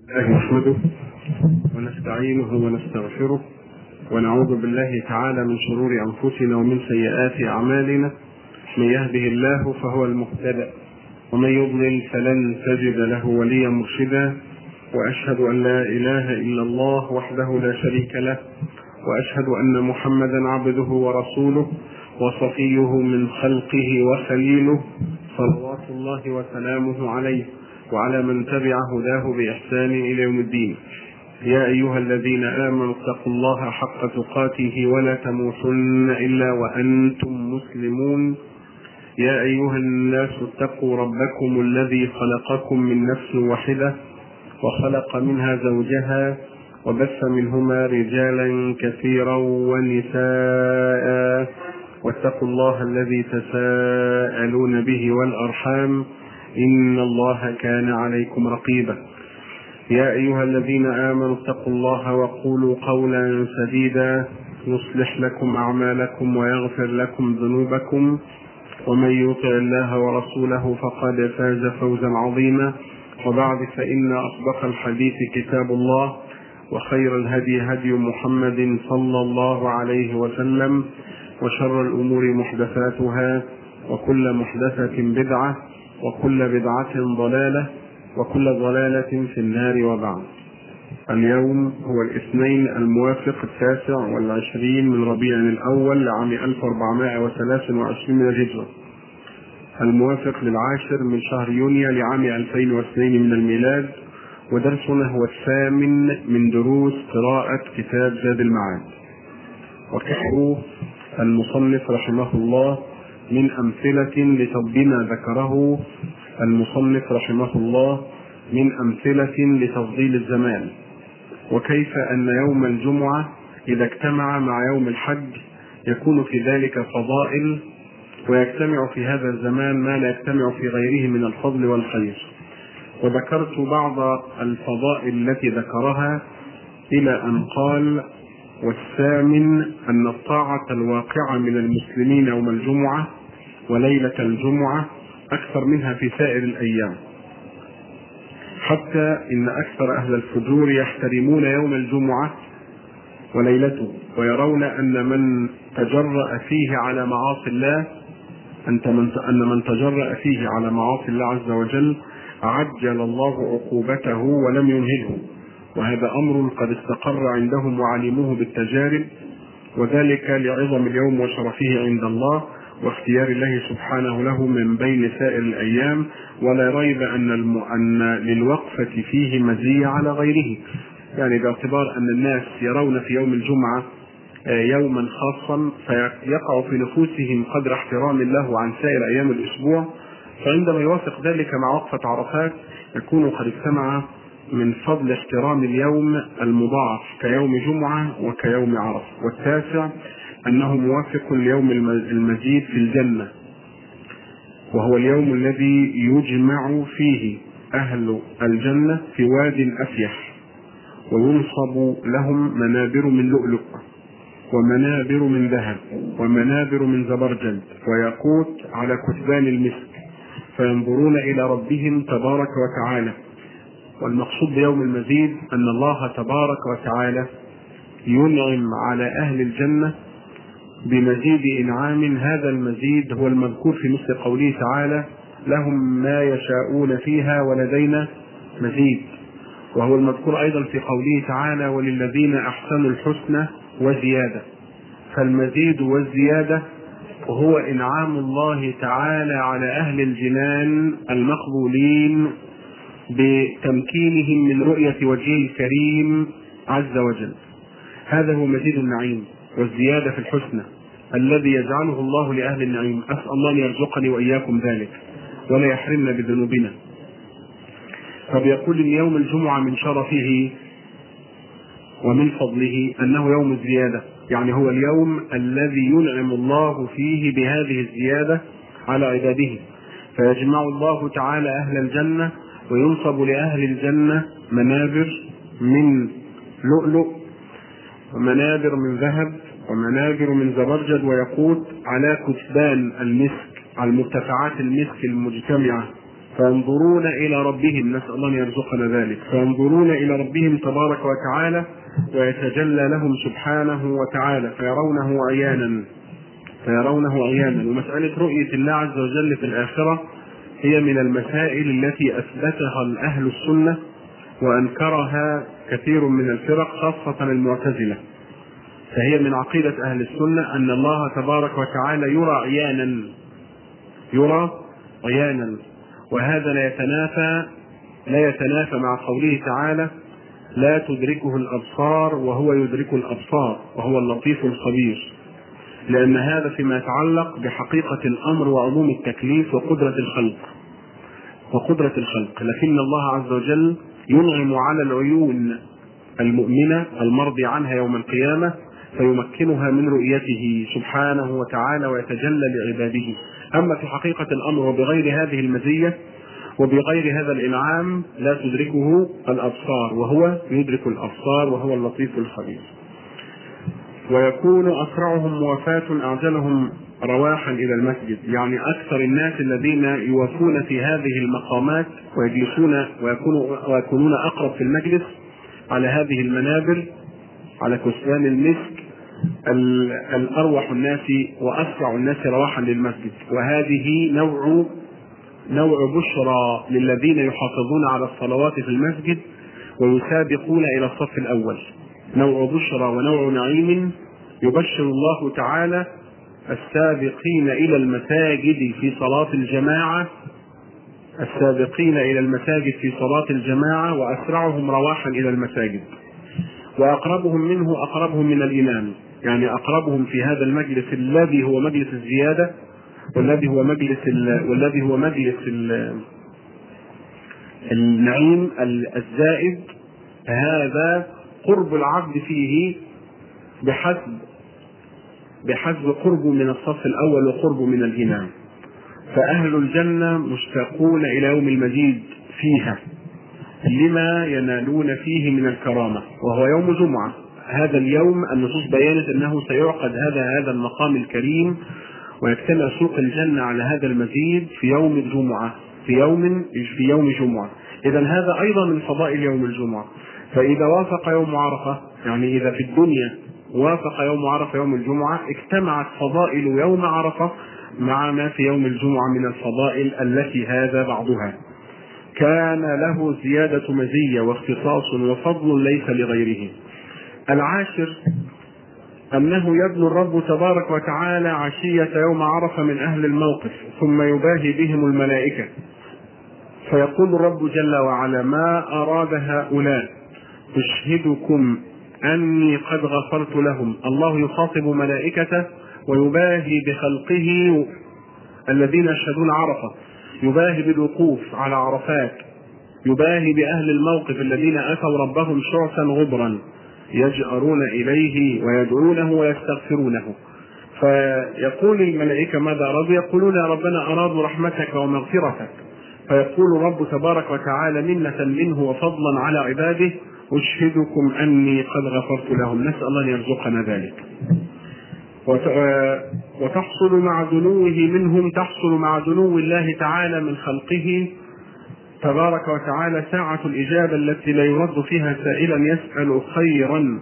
الله نحمده ونستعينه ونستغفره ونعوذ بالله تعالى من شرور انفسنا ومن سيئات اعمالنا من يهده الله فهو المهتدى ومن يضلل فلن تجد له وليا مرشدا واشهد ان لا اله الا الله وحده لا شريك له واشهد ان محمدا عبده ورسوله وصفيه من خلقه وخليله صلوات الله وسلامه عليه وعلى من تبع هداه باحسان الى يوم الدين يا ايها الذين امنوا اتقوا الله حق تقاته ولا تموتن الا وانتم مسلمون يا ايها الناس اتقوا ربكم الذي خلقكم من نفس واحده وخلق منها زوجها وبث منهما رجالا كثيرا ونساء واتقوا الله الذي تساءلون به والارحام ان الله كان عليكم رقيبا يا ايها الذين امنوا اتقوا الله وقولوا قولا سديدا يصلح لكم اعمالكم ويغفر لكم ذنوبكم ومن يطع الله ورسوله فقد فاز فوزا عظيما وبعد فان اصدق الحديث كتاب الله وخير الهدي هدي محمد صلى الله عليه وسلم وشر الامور محدثاتها وكل محدثه بدعه وكل بدعه ضلاله وكل ضلاله في النار وبعد اليوم هو الاثنين الموافق التاسع والعشرين من ربيع الأول لعام 1423 من الهجرة الموافق للعاشر من شهر يونيو لعام 2002 من الميلاد ودرسنا هو الثامن من دروس قراءة كتاب زاد المعاد وكتبه المصنف رحمه الله من أمثلة لتضبين ذكره المصنف رحمه الله من أمثلة لتفضيل الزمان وكيف أن يوم الجمعة إذا اجتمع مع يوم الحج يكون في ذلك فضائل ويجتمع في هذا الزمان ما لا يجتمع في غيره من الفضل والخير وذكرت بعض الفضائل التي ذكرها إلى أن قال والثامن أن الطاعة الواقعة من المسلمين يوم الجمعة وليلة الجمعة أكثر منها في سائر الأيام حتى إن أكثر أهل الفجور يحترمون يوم الجمعة وليلته ويرون أن من تجرأ فيه على معاصي الله أن من تجرأ فيه على معاصي الله عز وجل عجل الله عقوبته ولم ينهله وهذا أمر قد استقر عندهم وعلموه بالتجارب وذلك لعظم اليوم وشرفه عند الله واختيار الله سبحانه له من بين سائر الايام ولا ريب ان الم... ان للوقفه فيه مزيه على غيره يعني باعتبار ان الناس يرون في يوم الجمعه يوما خاصا فيقع في نفوسهم قدر احترام له عن سائر ايام الاسبوع فعندما يوافق ذلك مع وقفه عرفات يكون قد اجتمع من فضل احترام اليوم المضاعف كيوم جمعه وكيوم عرفه والتاسع انه موافق ليوم المزيد في الجنه وهو اليوم الذي يجمع فيه اهل الجنه في واد افيح وينصب لهم منابر من لؤلؤ ومنابر من ذهب ومنابر من زبرجد وياقوت على كتبان المسك فينظرون الى ربهم تبارك وتعالى والمقصود بيوم المزيد ان الله تبارك وتعالى ينعم على اهل الجنه بمزيد انعام هذا المزيد هو المذكور في مثل قوله تعالى لهم ما يشاءون فيها ولدينا مزيد وهو المذكور ايضا في قوله تعالى وللذين احسنوا الحسنى وزياده فالمزيد والزياده هو انعام الله تعالى على اهل الجنان المقبولين بتمكينهم من رؤيه وجهه الكريم عز وجل هذا هو مزيد النعيم والزيادة في الحسنى الذي يجعله الله لأهل النعيم أسأل الله أن يرزقني وإياكم ذلك ولا يحرمنا بذنوبنا فبيقول إن يوم الجمعة من شرفه ومن فضله أنه يوم الزيادة يعني هو اليوم الذي ينعم الله فيه بهذه الزيادة على عباده فيجمع الله تعالى أهل الجنة وينصب لأهل الجنة منابر من لؤلؤ ومنابر من ذهب ومنابر من زبرجد ويقوت على كتبان المسك على مرتفعات المسك المجتمعة فينظرون إلى ربهم نسأل الله أن يرزقنا ذلك فينظرون إلى ربهم تبارك وتعالى ويتجلى لهم سبحانه وتعالى فيرونه عيانا فيرونه عيانا ومسألة رؤية الله عز وجل في الآخرة هي من المسائل التي أثبتها الأهل السنة وأنكرها كثير من الفرق خاصة المعتزلة فهي من عقيدة أهل السنة أن الله تبارك وتعالى يرى عيانا يرى عيانا وهذا لا يتنافى لا يتنافى مع قوله تعالى لا تدركه الأبصار وهو يدرك الأبصار وهو اللطيف الخبير لأن هذا فيما يتعلق بحقيقة الأمر وعموم التكليف وقدرة الخلق وقدرة الخلق لكن الله عز وجل ينعم على العيون المؤمنة المرضي عنها يوم القيامة فيمكنها من رؤيته سبحانه وتعالى ويتجلى لعباده أما في حقيقة الأمر وبغير هذه المزية وبغير هذا الإنعام لا تدركه الأبصار وهو يدرك الأبصار وهو اللطيف الخبير ويكون أسرعهم موافاة أعجلهم رواحا إلى المسجد يعني أكثر الناس الذين يوافون في هذه المقامات ويجلسون ويكونوا ويكونون أقرب في المجلس على هذه المنابر على كسبان المسك الأروح الناس وأسرع الناس رواحا للمسجد وهذه نوع نوع بشرى للذين يحافظون على الصلوات في المسجد ويسابقون إلى الصف الأول نوع بشرى ونوع نعيم يبشر الله تعالى السابقين إلى المساجد في صلاة الجماعة السابقين إلى المساجد في صلاة الجماعة وأسرعهم رواحا إلى المساجد وأقربهم منه أقربهم من الإمام يعني أقربهم في هذا المجلس الذي هو مجلس الزيادة والذي هو مجلس والذي هو مجلس النعيم الزائد هذا قرب العبد فيه بحسب بحسب قربه من الصف الاول وقربه من الامام فاهل الجنه مشتاقون الى يوم المزيد فيها لما ينالون فيه من الكرامه وهو يوم جمعه هذا اليوم النصوص بينت انه سيعقد هذا هذا المقام الكريم ويجتمع سوق الجنه على هذا المزيد في يوم الجمعه في يوم في يوم جمعه اذا هذا ايضا من فضائل يوم الجمعه فاذا وافق يوم عرفه يعني اذا في الدنيا وافق يوم عرفه يوم الجمعه اجتمعت فضائل يوم عرفه مع ما في يوم الجمعه من الفضائل التي هذا بعضها كان له زياده مزيه واختصاص وفضل ليس لغيره العاشر أنه يبنو الرب تبارك وتعالى عشية يوم عرفة من أهل الموقف ثم يباهي بهم الملائكة فيقول الرب جل وعلا ما أراد هؤلاء أشهدكم أني قد غفرت لهم الله يخاطب ملائكته ويباهي بخلقه الذين يشهدون عرفة يباهي بالوقوف على عرفات يباهي بأهل الموقف الذين أتوا ربهم شعثا غبرا يجأرون إليه ويدعونه ويستغفرونه فيقول الملائكة ماذا أرادوا يقولون يا ربنا أرادوا رحمتك ومغفرتك فيقول الرب تبارك وتعالى منة منه وفضلا على عباده أشهدكم أني قد غفرت لهم نسأل الله أن يرزقنا ذلك وتحصل مع دنوه منهم تحصل مع دنو الله تعالى من خلقه تبارك وتعالى ساعة الإجابة التي لا يرد فيها سائلا يسأل خيرا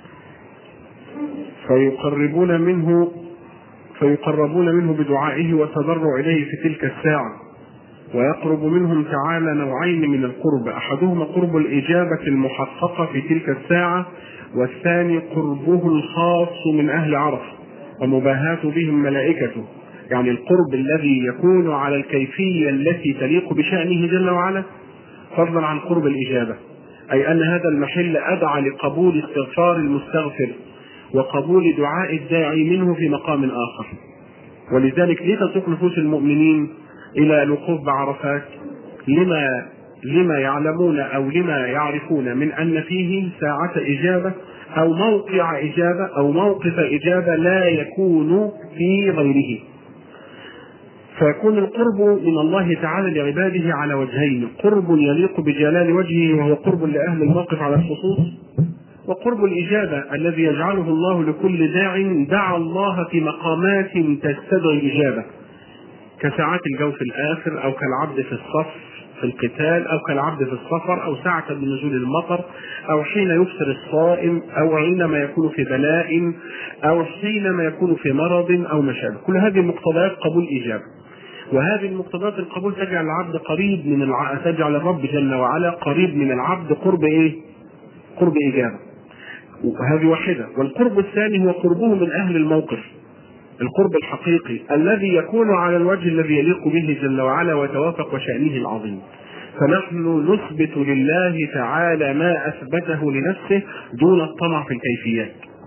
فيقربون منه فيقربون منه بدعائه وتضرع إليه في تلك الساعة ويقرب منهم تعالى نوعين من القرب أحدهما قرب الإجابة المحققة في تلك الساعة والثاني قربه الخاص من أهل عرفة ومباهاة بهم ملائكته يعني القرب الذي يكون على الكيفية التي تليق بشأنه جل وعلا فضلا عن قرب الإجابة أي أن هذا المحل أدعى لقبول استغفار المستغفر وقبول دعاء الداعي منه في مقام آخر ولذلك ليه تسوق نفوس المؤمنين إلى الوقوف بعرفات لما لما يعلمون أو لما يعرفون من أن فيه ساعة إجابة أو موقع إجابة أو موقف إجابة لا يكون في غيره فيكون القرب من الله تعالى لعباده على وجهين قرب يليق بجلال وجهه وهو قرب لأهل الموقف على الخصوص وقرب الإجابة الذي يجعله الله لكل داع دعا الله في مقامات تستدعي الإجابة كساعات الجوف الآخر أو كالعبد في الصف في القتال أو كالعبد في السفر أو ساعة بنزول المطر أو حين يفطر الصائم أو حينما يكون في بلاء أو حينما يكون في مرض أو مشابه كل هذه مقتضيات قبول إجابة وهذه المقتضيات القبول تجعل العبد قريب من الع... تجعل الرب جل وعلا قريب من العبد قرب ايه؟ قرب اجابه. وهذه واحده، والقرب الثاني هو قربه من اهل الموقف. القرب الحقيقي الذي يكون على الوجه الذي يليق به جل وعلا ويتوافق وشأنه العظيم. فنحن نثبت لله تعالى ما اثبته لنفسه دون الطمع في الكيفيات.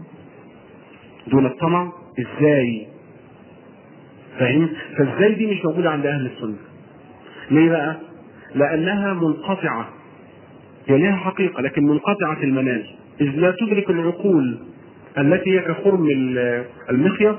دون الطمع ازاي؟ فاهم؟ فازاي دي مش موجوده عند اهل السنه؟ ليه بقى؟ لانها منقطعه هي لها حقيقه لكن منقطعه المنال اذ لا تدرك العقول التي هي كخرم المخيط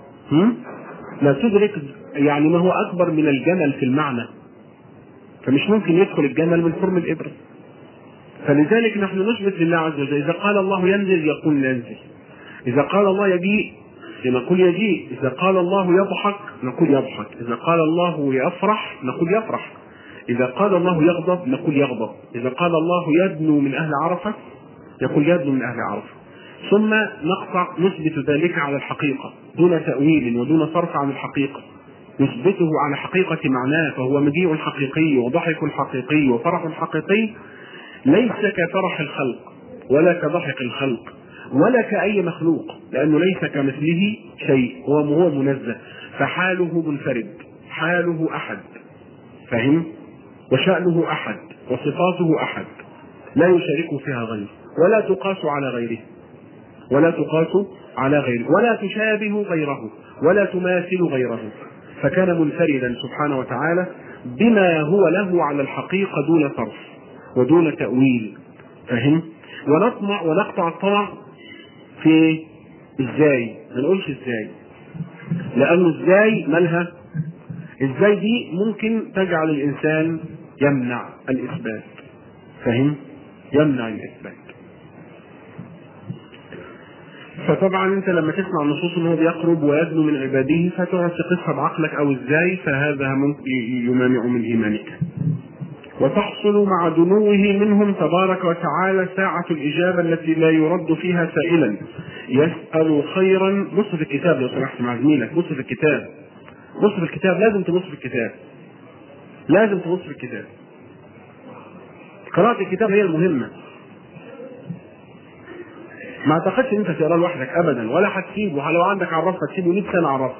لا تدرك يعني ما هو اكبر من الجمل في المعنى فمش ممكن يدخل الجمل من خرم الابره فلذلك نحن نثبت لله عز وجل اذا قال الله ينزل يقول ينزل اذا قال الله يجيء نقول يجيء إذا قال الله يضحك نقول يضحك إذا قال الله يفرح نقول يفرح إذا قال الله يغضب نقول يغضب إذا قال الله يدنو من أهل عرفة يقول يدنو من أهل عرفة ثم نقطع نثبت ذلك على الحقيقة دون تأويل ودون صرف عن الحقيقة نثبته على حقيقة معناه فهو مجيء حقيقي وضحك حقيقي وفرح حقيقي ليس كفرح الخلق ولا كضحك الخلق ولا كأي مخلوق لأنه ليس كمثله شيء هو هو منزه فحاله منفرد حاله أحد فهم وشأنه أحد وصفاته أحد لا يشارك فيها غيره ولا تقاس على غيره ولا تقاس على غيره ولا تشابه غيره ولا تماثل غيره فكان منفردا سبحانه وتعالى بما هو له على الحقيقة دون صرف ودون تأويل فهم ونطمع ونقطع الطمع في ازاي ما نقولش ازاي لانه ازاي مالها ازاي دي ممكن تجعل الانسان يمنع الاثبات فهم يمنع الاثبات فطبعا انت لما تسمع النصوص ان هو بيقرب ويدنو من عباده فتقعد تقيسها بعقلك او ازاي فهذا ممكن يمانع من ايمانك وتحصل مع دنوه منهم تبارك وتعالى ساعة الإجابة التي لا يرد فيها سائلا يسأل خيرا بص في الكتاب لو سمحت مع زميلك بص في الكتاب بص في الكتاب لازم تبص في الكتاب لازم تبص في الكتاب قراءة الكتاب هي المهمة ما اعتقدش ان انت تقراه لوحدك ابدا ولا هتسيبه لو عندك عراف هتسيبه 100 سنه عراف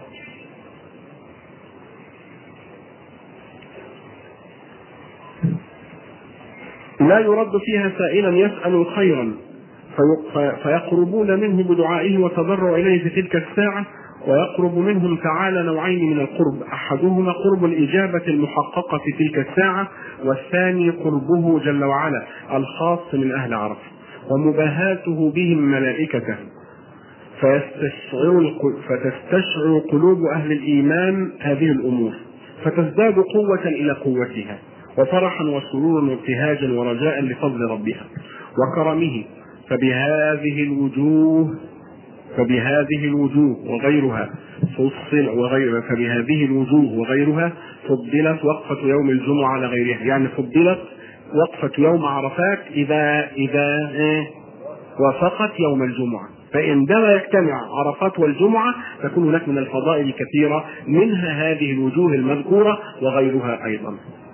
لا يرد فيها سائلا يسأل خيرا فيقربون منه بدعائه وتضرع إليه في تلك الساعة ويقرب منهم تعالى نوعين من القرب أحدهما قرب الإجابة المحققة في تلك الساعة والثاني قربه جل وعلا الخاص من أهل عرفة ومباهاته بهم ملائكته فيستشعر فتستشعر قلوب أهل الإيمان هذه الأمور فتزداد قوة إلى قوتها وفرحا وسرورا وابتهاجا ورجاء لفضل ربها وكرمه فبهذه الوجوه فبهذه الوجوه وغيرها فصل وغير فبهذه الوجوه وغيرها فضلت وقفة يوم الجمعة على غيرها يعني فضلت وقفة يوم عرفات إذا إذا إيه وافقت يوم الجمعة فعندما يجتمع عرفات والجمعة تكون هناك من الفضائل كثيرة منها هذه الوجوه المذكورة وغيرها أيضا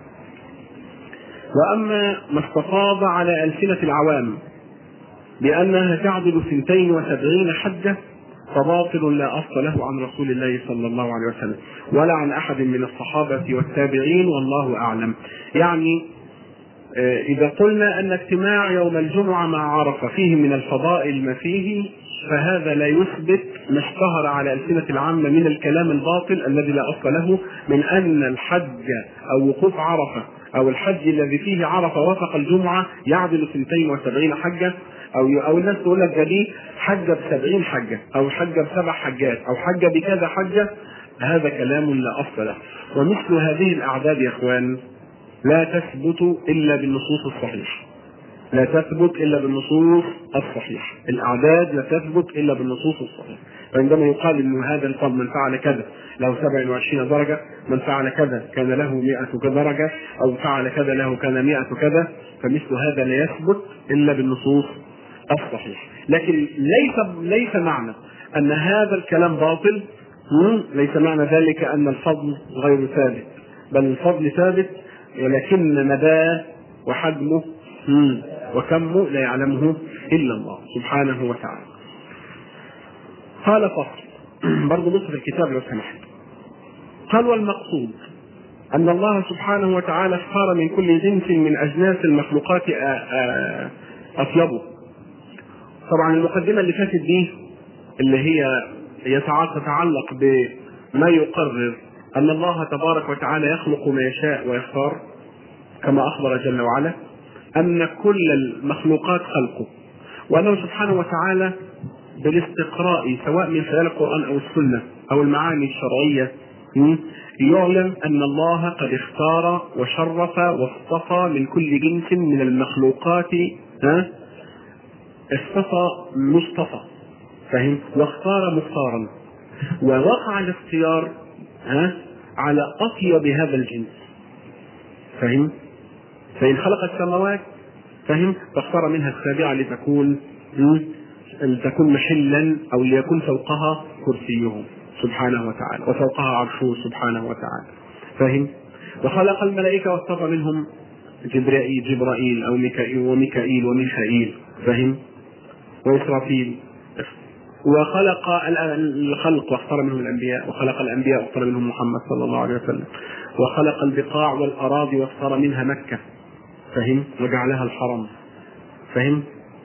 وأما ما استفاض على ألسنة العوام بأنها تعدل سنتين وسبعين حجة فباطل لا أصل له عن رسول الله صلى الله عليه وسلم ولا عن أحد من الصحابة والتابعين والله أعلم يعني إذا قلنا أن اجتماع يوم الجمعة مع عرفة فيه من الفضائل ما فيه فهذا لا يثبت ما اشتهر على ألسنة العامة من الكلام الباطل الذي لا أصل له من أن الحج أو وقوف عرفة أو الحج الذي فيه عرفة وفق الجمعة يعدل سنتين وسبعين حجة أو أو الناس تقول لك ده دي حجة بسبعين حجة أو حجة بسبع حجات أو حجة بكذا حجة هذا كلام لا أصل له ومثل هذه الأعداد يا إخوان لا تثبت إلا بالنصوص الصحيحة لا تثبت الا بالنصوص الصحيحه الاعداد لا تثبت الا بالنصوص الصحيحه فعندما يقال ان هذا الفضل من فعل كذا له 27 درجه من فعل كذا كان له 100 درجه او فعل كذا له كان 100 كذا فمثل هذا لا يثبت الا بالنصوص الصحيحه لكن ليس ليس معنى ان هذا الكلام باطل ليس معنى ذلك ان الفضل غير ثابت بل الفضل ثابت ولكن مداه وحجمه وكمه لا يعلمه الا الله سبحانه وتعالى. قال فصل برضه بص في الكتاب لو سمحت. قال والمقصود ان الله سبحانه وتعالى اختار من كل جنس من اجناس المخلوقات اطيبه. طبعا المقدمه اللي فاتت دي اللي هي تتعلق بما يقرر ان الله تبارك وتعالى يخلق ما يشاء ويختار كما اخبر جل وعلا ان كل المخلوقات خلقه وانه سبحانه وتعالى بالاستقراء سواء من خلال القران او السنه او المعاني الشرعيه يعلم ان الله قد اختار وشرف واصطفى من كل جنس من المخلوقات ها اصطفى مصطفى فهم واختار مختارا ووقع الاختيار ها على اطيب هذا الجنس فهم فإن خلق السماوات فهم فاختار منها السابعة لتكون لتكون محلا أو ليكون فوقها كرسيه سبحانه وتعالى وفوقها عرشه سبحانه وتعالى فهم وخلق الملائكة واصطفى منهم جبرائيل جبرائيل أو ميكائيل وميكائيل وميخائيل فهم وإسرافيل وخلق الخلق واختار منهم الانبياء وخلق الانبياء واختار منهم محمد صلى الله عليه وسلم وخلق البقاع والاراضي واختار منها مكه فهم وجعلها الحرم فهم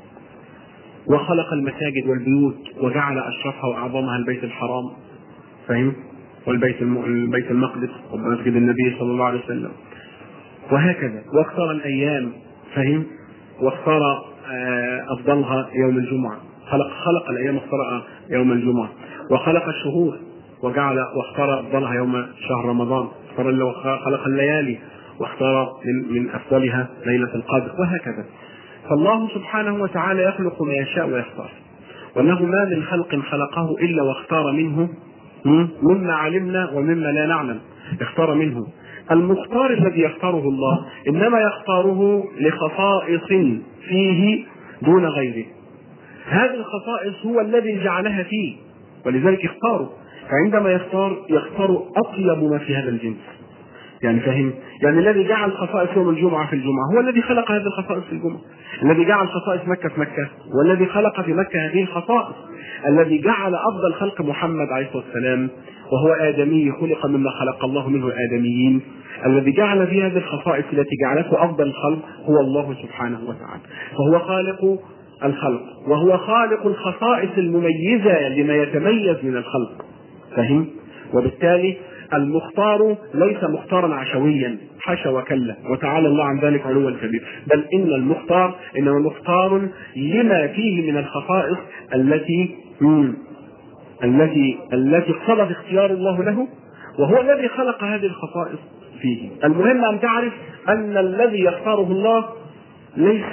وخلق المساجد والبيوت وجعل اشرفها واعظمها البيت الحرام فهم والبيت الم... البيت المقدس ومسجد النبي صلى الله عليه وسلم وهكذا واختار الايام فهم واختار افضلها يوم الجمعه خلق خلق الايام اختار يوم الجمعه وخلق الشهور وجعل واختار افضلها يوم شهر رمضان اختار خلق الليالي واختار من من افضلها ليله القدر وهكذا فالله سبحانه وتعالى يخلق ما يشاء ويختار وانه ما من خلق خلقه الا واختار منه مما علمنا ومما لا نعلم اختار منه المختار الذي يختاره الله انما يختاره لخصائص فيه دون غيره هذه الخصائص هو الذي جعلها فيه ولذلك اختاره فعندما يختار يختار اطيب ما في هذا الجنس يعني فهم يعني الذي جعل خصائص يوم الجمعة في الجمعة هو الذي خلق هذه الخصائص في الجمعة الذي جعل خصائص مكة في مكة والذي خلق في مكة هذه الخصائص الذي جعل أفضل خلق محمد عليه الصلاة والسلام وهو آدمي خلق مما خلق الله منه الآدميين الذي جعل في هذه الخصائص التي جعلته أفضل الخلق هو الله سبحانه وتعالى فهو خالق الخلق وهو خالق الخصائص المميزة لما يتميز من الخلق فهم وبالتالي المختار ليس مختارا عشويا حاشا وكلا وتعالى الله عن ذلك علوا كبير بل ان المختار انما مختار لما فيه من الخصائص التي مم التي التي اقتضت اختيار الله له وهو الذي خلق هذه الخصائص فيه المهم ان تعرف ان الذي يختاره الله ليس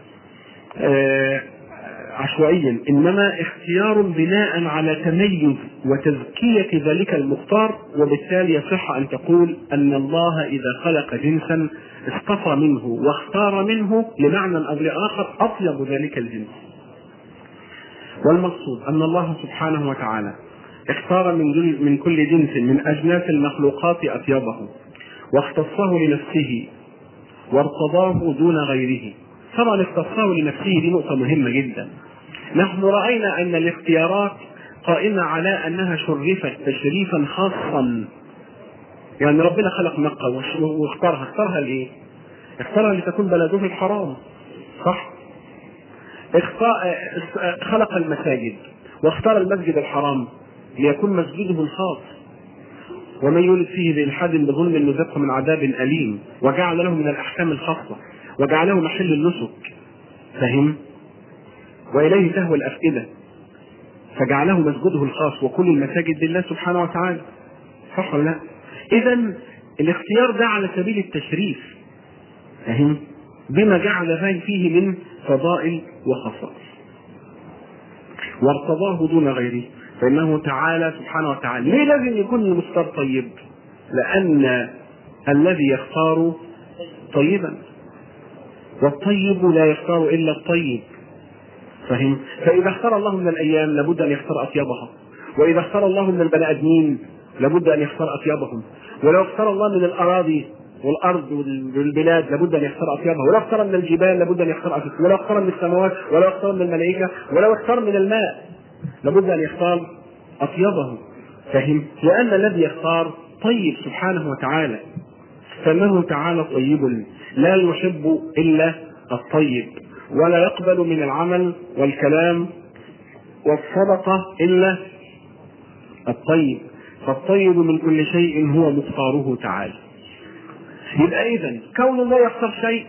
آه عشوائيا انما اختيار بناء على تميز وتزكيه ذلك المختار وبالتالي يصح ان تقول ان الله اذا خلق جنسا اصطفى منه واختار منه لمعنى او لاخر اطيب ذلك الجنس. والمقصود ان الله سبحانه وتعالى اختار من من كل جنس من اجناس المخلوقات اطيبه واختصه لنفسه وارتضاه دون غيره طبعا اختصه لنفسه دي نقطة مهمة جدا. نحن رأينا أن الاختيارات قائمة على أنها شرفت تشريفا خاصا. يعني ربنا خلق مكة واختارها، اختارها لإيه؟ اختارها لتكون بلده الحرام. صح؟ خلق المساجد واختار المسجد الحرام ليكون مسجده الخاص ومن يولد فيه بإلحاد بظلم نذقه من عذاب أليم وجعل له من الأحكام الخاصة وجعله محل النسك فهم واليه تهوى الافئده فجعله مسجده الخاص وكل المساجد لله سبحانه وتعالى صح ولا لا؟ اذا الاختيار ده على سبيل التشريف فهم بما جعل فيه من فضائل وخصائص وارتضاه دون غيره فإنه تعالى سبحانه وتعالى ليه لازم يكون المختار طيب لأن الذي يختار طيبا والطيب لا يختار إلا الطيب فهم فإذا اختار الله من الأيام لابد أن يختار أطيبها وإذا اختار الله من البني آدمين لابد أن يختار أطيبهم ولو اختار الله من الأراضي والارض والبلاد لابد ان يختار اطيبها ولو اختار من الجبال لابد ان يختار اطيبها ولو اختار من السماوات ولو اختار من الملائكه ولو اختار من الماء لابد ان يختار اطيبه فهم لان الذي يختار طيب سبحانه وتعالى فانه تعالى طيب لا يحب الا الطيب ولا يقبل من العمل والكلام والصدقه الا الطيب فالطيب من كل شيء هو مختاره تعالى يبقى اذا كون الله يختار شيء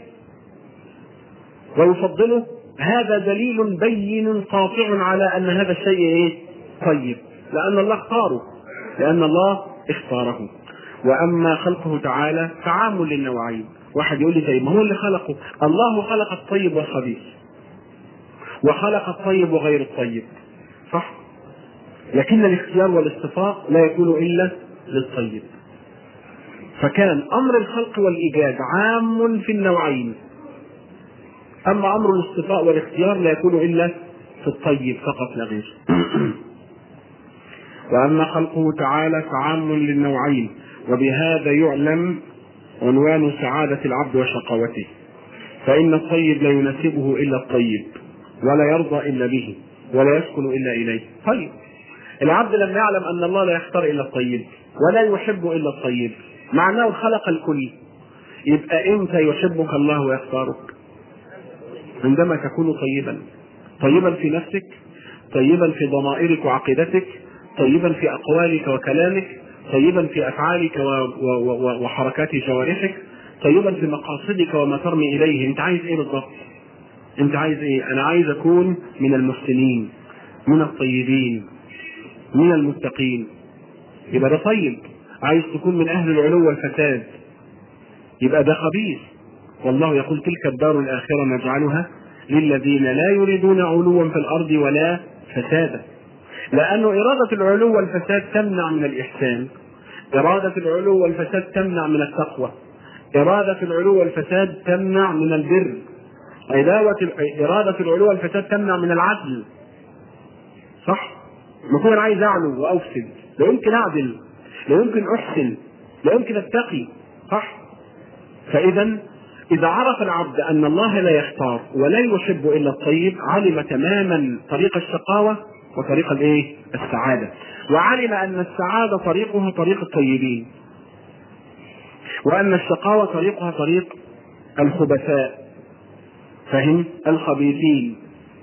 ويفضله هذا دليل بين قاطع على ان هذا الشيء ايه؟ طيب لان الله اختاره لان الله اختاره واما خلقه تعالى فعام للنوعين واحد يقول لي طيب ما هو اللي خلقه الله خلق الطيب والخبيث وخلق الطيب وغير الطيب صح لكن الاختيار والاصطفاء لا يكون الا للطيب فكان امر الخلق والايجاد عام في النوعين اما امر الاصطفاء والاختيار لا يكون الا في الطيب فقط لا غير واما خلقه تعالى فعام للنوعين وبهذا يعلم عنوان سعادة العبد وشقاوته فإن الطيب لا يناسبه إلا الطيب ولا يرضى إلا به ولا يسكن إلا إليه طيب العبد لم يعلم أن الله لا يختار إلا الطيب ولا يحب إلا الطيب مع أنه خلق الكل يبقى إمتى يحبك الله ويختارك عندما تكون طيبا طيبا في نفسك طيبا في ضمائرك وعقيدتك طيبا في أقوالك وكلامك طيبا في أفعالك وحركات جوارحك طيبا في مقاصدك وما ترمي إليه أنت عايز إيه بالضبط أنت عايز إيه أنا عايز أكون من المحسنين من الطيبين من المتقين يبقى ده طيب عايز تكون من اهل العلو والفساد يبقى ده خبيث والله يقول تلك الدار الاخره نجعلها للذين لا يريدون علوا في الارض ولا فسادا لأن إرادة العلو والفساد تمنع من الإحسان إرادة العلو والفساد تمنع من التقوى إرادة العلو والفساد تمنع من البر إرادة العلو والفساد تمنع من العدل صح؟ المفروض أنا عايز أعلو وأفسد لا يمكن أعدل لا يمكن احسن لا يمكن اتقي صح فاذا اذا عرف العبد ان الله لا يختار ولا يحب الا الطيب علم تماما طريق الشقاوه وطريق الايه السعاده وعلم ان السعاده طريقها طريق الطيبين وان الشقاوه طريقها طريق الخبثاء فهم الخبيثين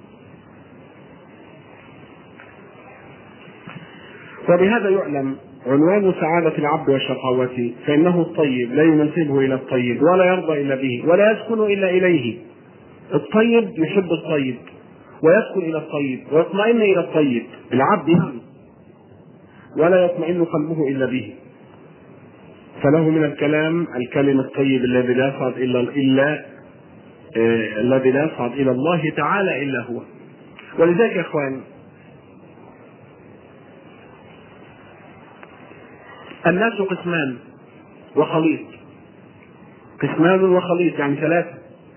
وبهذا يعلم عنوان سعادة العبد وشقاوته فإنه الطيب لا ينسبه إلى الطيب ولا يرضى إلا به ولا يسكن إلا إليه الطيب يحب الطيب ويسكن إلى الطيب ويطمئن إلى الطيب العبد يعني ولا يطمئن قلبه إلا به فله من الكلام الكلم الطيب الذي لا يصعد إلا إلا آه الذي لا يصعد إلى الله تعالى إلا هو ولذلك يا إخوان الناس قسمان وخليط قسمان وخليط يعني ثلاثة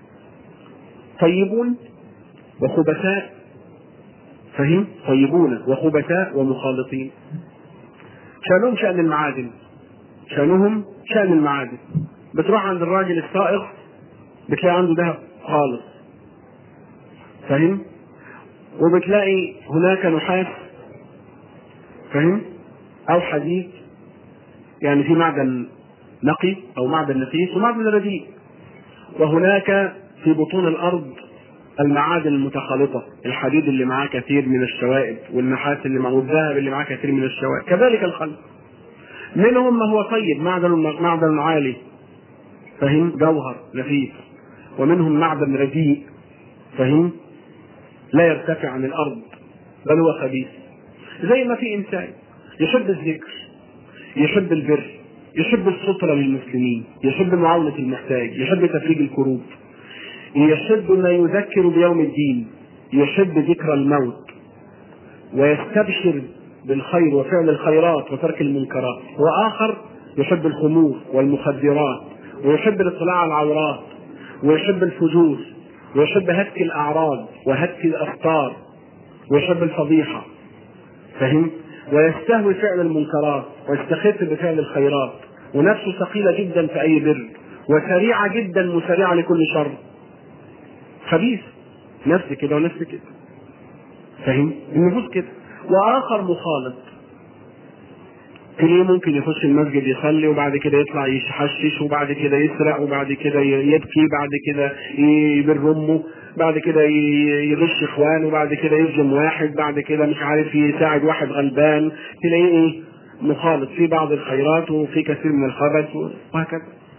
طيبون وخبثاء فهم طيبون وخبثاء ومخالطين شأنهم شأن المعادن شأنهم شأن المعادن بتروح عند الراجل السائق بتلاقي عنده ذهب خالص فهم وبتلاقي هناك نحاس فهم او حديد يعني في معدن نقي او معدن نفيس ومعدن رديء وهناك في بطون الارض المعادن المتخلطه الحديد اللي معاه كثير من الشوائب والنحاس اللي معاه والذهب اللي معاه كثير من الشوائب كذلك الخلق منهم ما هو طيب معدن معدن عالي فهم جوهر نفيس ومنهم معدن رديء فهم لا يرتفع عن الارض بل هو خبيث زي ما في انسان يحب الذكر يحب البر يحب السترة للمسلمين يحب معاونة المحتاج يحب تفريج الكروب يحب ما يذكر بيوم الدين يحب ذكر الموت ويستبشر بالخير وفعل الخيرات وترك المنكرات واخر يحب الخمور والمخدرات ويحب الاطلاع على العورات ويحب الفجور ويحب هتك الاعراض وهتك الافكار ويحب الفضيحه فهم ويستهوي فعل المنكرات ويستخف بفعل الخيرات ونفسه ثقيله جدا في اي بر وسريعه جدا مسرعه لكل شر خبيث نفس كده ونفس كده فاهم النفوس كده واخر مخالط تلاقيه ممكن يخش المسجد يصلي وبعد كده يطلع يحشش وبعد كده يسرق وبعد كده يبكي بعد كده يبر امه بعد كده يغش اخوان وبعد كده يظلم واحد بعد كده مش عارف يساعد واحد غلبان تلاقيه ايه مخالط في بعض الخيرات وفي كثير من الخبث وهكذا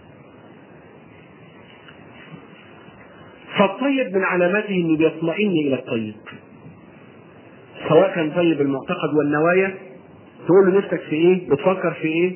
فالطيب من علاماته انه بيطمئن الى الطيب سواء كان طيب المعتقد والنوايا تقول له نفسك في ايه بتفكر في ايه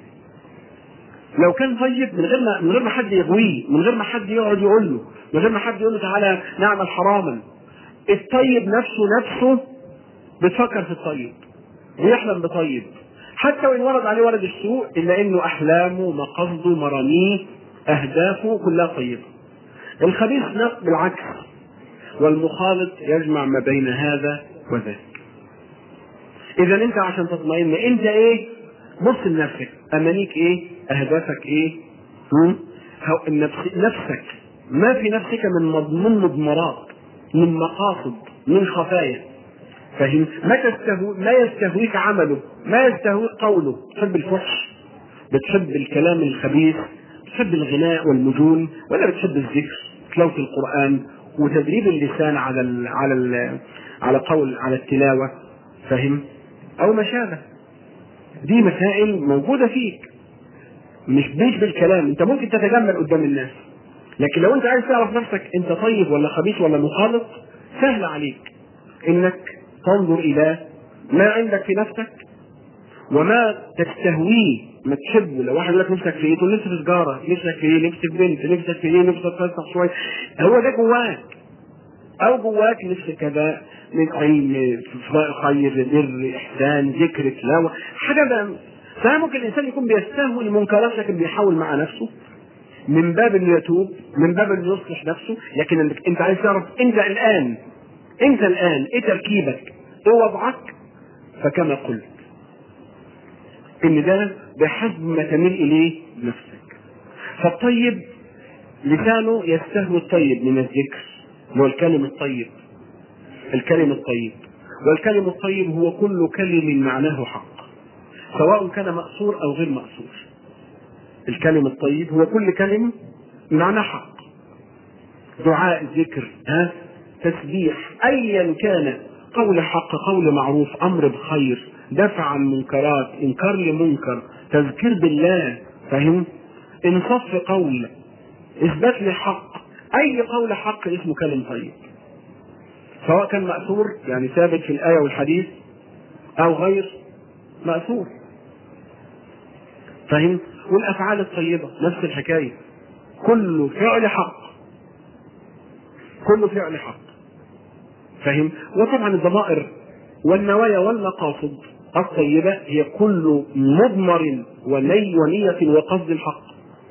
لو كان طيب من غير ما من غير ما حد يغويه من غير ما حد يقعد يقول له من غير ما حد يقول له تعالى نعمل حراما الطيب نفسه نفسه بتفكر في الطيب ويحلم بطيب حتى وان ورد عليه ولد السوء الا انه احلامه مقصده مراميه اهدافه كلها طيبه الخبيث بالعكس والمخالط يجمع ما بين هذا وذاك اذا انت عشان تطمئن انت ايه بص لنفسك امانيك ايه اهدافك ايه النفس نفسك ما في نفسك من مضمون مضمرات من مقاصد من خفايا فاهم ما تستهو ما يستهويك عمله ما يستهويك قوله تحب الفحش بتحب الكلام الخبيث بتحب الغناء والمجون ولا بتحب الذكر تلاوة القرآن وتدريب اللسان على ال على ال على قول على التلاوة فهم أو ما شابه دي مسائل موجودة فيك مش مش بالكلام انت ممكن تتجمل قدام الناس لكن لو انت عايز تعرف نفسك انت طيب ولا خبيث ولا مخالط سهل عليك انك تنظر الى ما عندك في نفسك وما تستهويه ما تحبه لو واحد يقول لك نفسك في ايه تقول نفسي في سجاره نفسك في ايه نفسي في بنت نفسك في ايه نفسك تفسح شويه هو ده جواك او جواك نفسك كذا من علم خير بر احسان ذكر تلاوه حاجه بقى فممكن الانسان يكون بيستهوي المنكرات لكن بيحاول مع نفسه من باب انه يتوب من باب انه يصلح نفسه لكن انت عايز تعرف انت الان انت الان ايه تركيبك ايه وضعك فكما قلت ان ده بحسب ما تميل اليه نفسك فالطيب لسانه يستهوي الطيب من الذكر هو الكلم الطيب الكلم الطيب والكلم الطيب هو كل كلم معناه حق سواء كان مأثور أو غير مأثور الكلم الطيب هو كل كلمة معناه حق دعاء ذكر ها تسبيح أيا كان قول حق قول معروف أمر بخير دفع عن منكرات إنكار لمنكر تذكير بالله فهم انصاف في قول إثبات لحق أي قول حق اسمه كلم طيب سواء كان مأثور يعني ثابت في الآية والحديث أو غير مأثور فهم والأفعال الطيبة نفس الحكاية كل فعل حق كل فعل حق فهم وطبعا الضمائر والنوايا والمقاصد الطيبة هي كل مضمر وني ونية وقصد حق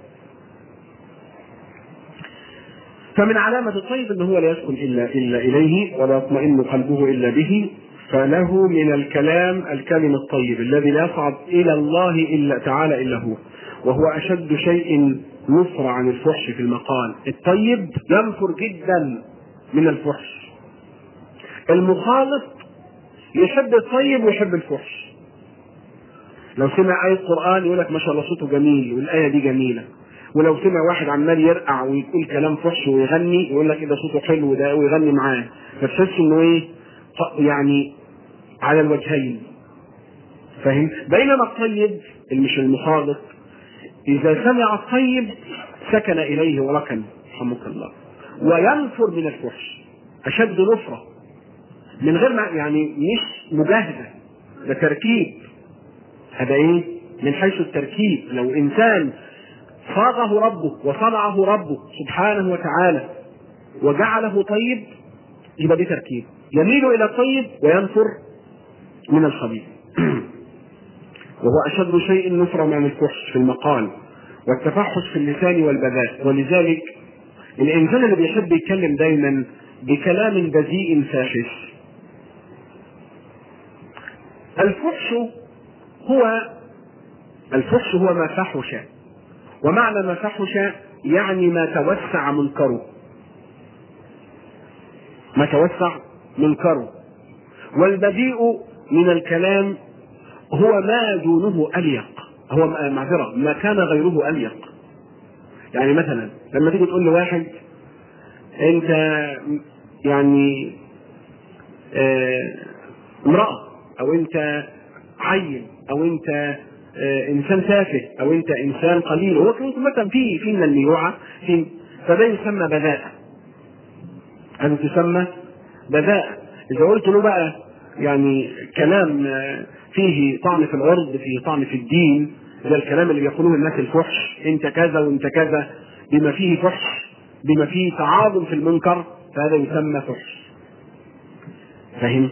فمن علامة الطيب أنه هو لا يسكن إلا إلا إليه ولا يطمئن قلبه إلا به فله من الكلام الكلم الطيب الذي لا يصعد إلى الله إلا تعالى إلا هو وهو أشد شيء نفر عن الفحش في المقال الطيب ينفر جدا من الفحش المخالط يحب الطيب ويحب الفحش لو سمع آية قرآن يقول لك ما شاء الله صوته جميل والآية دي جميلة ولو سمع واحد عمال يرقع ويقول كلام فحش ويغني يقول لك إيه ده صوته حلو ده ويغني معاه فتحس انه ايه يعني على الوجهين فاهم بينما الطيب اللي مش المخالط اذا سمع الطيب سكن اليه وركن رحمك الله وينفر من الفحش اشد نفره من غير ما يعني مش مجاهده ده تركيب هذا ايه من حيث التركيب لو انسان صاغه ربه وصنعه ربه سبحانه وتعالى وجعله طيب يبقى دي تركيب يميل الى الطيب وينفر من الخبيث وهو اشد شيء نفرا عن الفحش في المقال والتفحش في اللسان والبذاء ولذلك الانسان اللي بيحب يتكلم دايما بكلام بذيء فاحش الفحش هو الفحش هو ما فحش ومعنى ما فحش يعني ما توسع منكره ما توسع منكره والبذيء من الكلام هو ما دونه أليق هو معذرة ما كان غيره أليق يعني مثلا لما تيجي تقول لواحد أنت يعني آه امرأة أو أنت عيل أو أنت آه إنسان تافه أو أنت إنسان قليل هو مثلا في في من الليوعة في فده يسمى بذاءة هذا تسمى بذاءة إذا قلت له بقى يعني كلام فيه طعن في العرض فيه طعن في الدين زي الكلام اللي بيقولوه الناس الفحش انت كذا وانت كذا بما فيه فحش بما فيه تعاظم في المنكر فهذا يسمى فحش فهم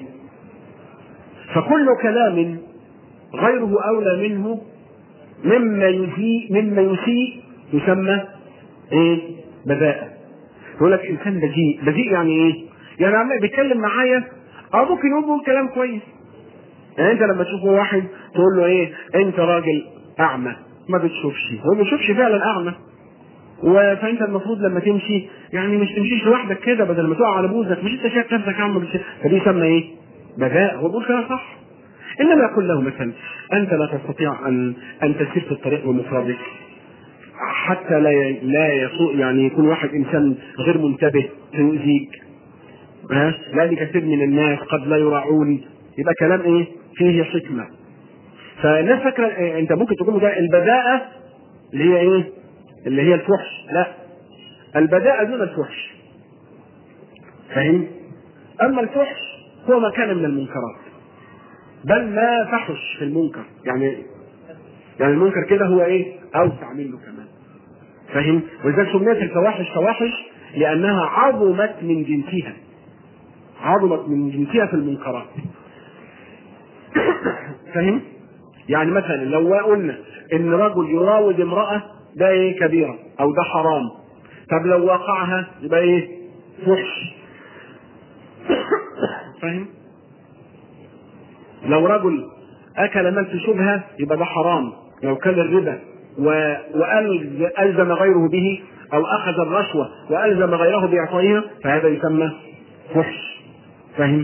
فكل كلام غيره اولى منه مما يسيء مما يسيء يسمى ايه بذاءة يقول لك انسان بذيء بذيء يعني ايه يعني عم بيتكلم معايا اه ممكن يقول كلام كويس يعني انت لما تشوف واحد تقول له ايه انت راجل اعمى ما بتشوفش هو ما بيشوفش فعلا اعمى فانت المفروض لما تمشي يعني مش تمشيش لوحدك كده بدل ما تقع على بوزك مش انت شايف نفسك اعمى فدي يسمى ايه؟ بذاء هو بيقول كده صح انما يقول له مثلا انت لا تستطيع ان ان تسير في الطريق بمفردك حتى لا لا يسوء يعني يكون واحد انسان غير منتبه فيؤذيك ها لان كثير من الناس قد لا يراعون يبقى كلام ايه فيه حكمه فالناس فاكره إيه انت ممكن تقول ده البذاءه اللي هي ايه اللي هي الفحش لا البذاءه دون الفحش فاهم اما الفحش هو ما كان من المنكرات بل ما فحش في المنكر يعني يعني المنكر كده هو ايه اوسع منه كمان فاهم ولذلك سميت الفواحش فواحش لانها عظمت من جنسها عظمت من جنسها في المنكرات فاهم يعني مثلا لو قلنا ان رجل يراود امراه ده ايه كبيره او ده حرام طب لو وقعها يبقى ايه فحش فاهم لو رجل اكل مال في شبهه يبقى ده حرام لو كان الربا و... والزم غيره به او اخذ الرشوه والزم غيره باعطائها فهذا يسمى فحش فاهم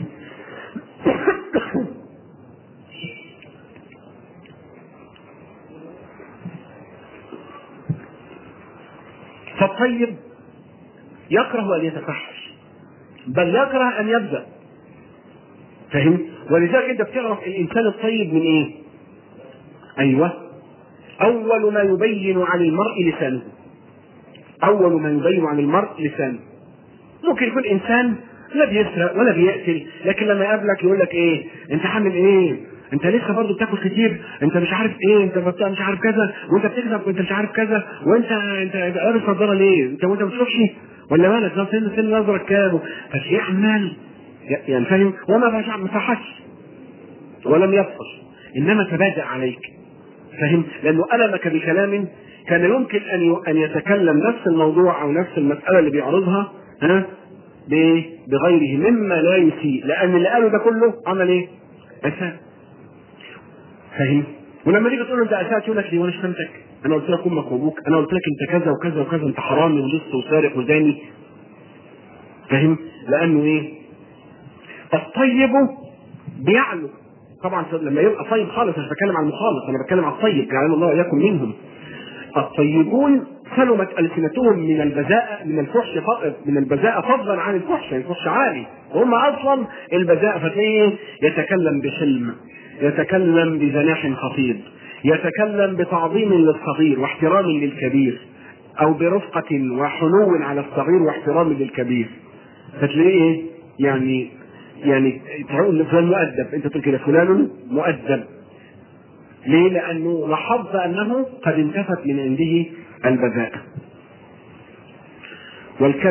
فالطيب يكره ان يتفحش بل يكره ان يبدا فاهم ولذلك انت بتعرف الانسان الطيب من ايه ايوه اول ما يبين عن المرء لسانه اول ما يبين عن المرء لسانه ممكن يكون انسان لا بيسرق ولا بيقتل لكن لما يقابلك يقول لك ايه انت عامل ايه انت لسه برضه بتاكل كتير انت مش عارف ايه انت مش عارف كذا وانت بتكذب وانت مش عارف كذا وانت انت لابس نظاره ليه انت وانت ما بتشوفش ولا مالك ده سن سن نظرك كام فتلاقيه عمال يعني فاهم وما ما فحش ولم يفحش انما تبادأ عليك فاهم لانه المك بكلام كان يمكن ان ان يتكلم نفس الموضوع او نفس المساله اللي بيعرضها ها بغيره مما لا يسيء لان اللي قاله ده كله عمل ايه؟ اساء فاهم؟ ولما تيجي تقول له انت اساءت يقول لك ليه وانا شتمتك؟ انا قلت لك امك وابوك، انا قلت لك انت كذا وكذا وكذا انت حرامي ولص وسارق وزاني فاهم؟ لانه ايه؟ الطيب بيعلو طبعا لما يبقى طيب خالص مش بتكلم عن المخالط انا بتكلم عن الطيب يعني الله واياكم منهم الطيبون سلمت السنتهم من البذاءة من الفحش من البذاءة فضلا عن الفحش يعني الفحش عالي وهم اصلا البذاءة فتلاقيه يتكلم بحلم يتكلم بجناح خفيض يتكلم بتعظيم للصغير واحترام للكبير او برفقة وحنو على الصغير واحترام للكبير فتلاقيه يعني يعني تقول فلان مؤدب انت تقول كده فلان مؤدب ليه؟ لأنه لاحظت أنه قد انتفت من عنده البذاءة والكذب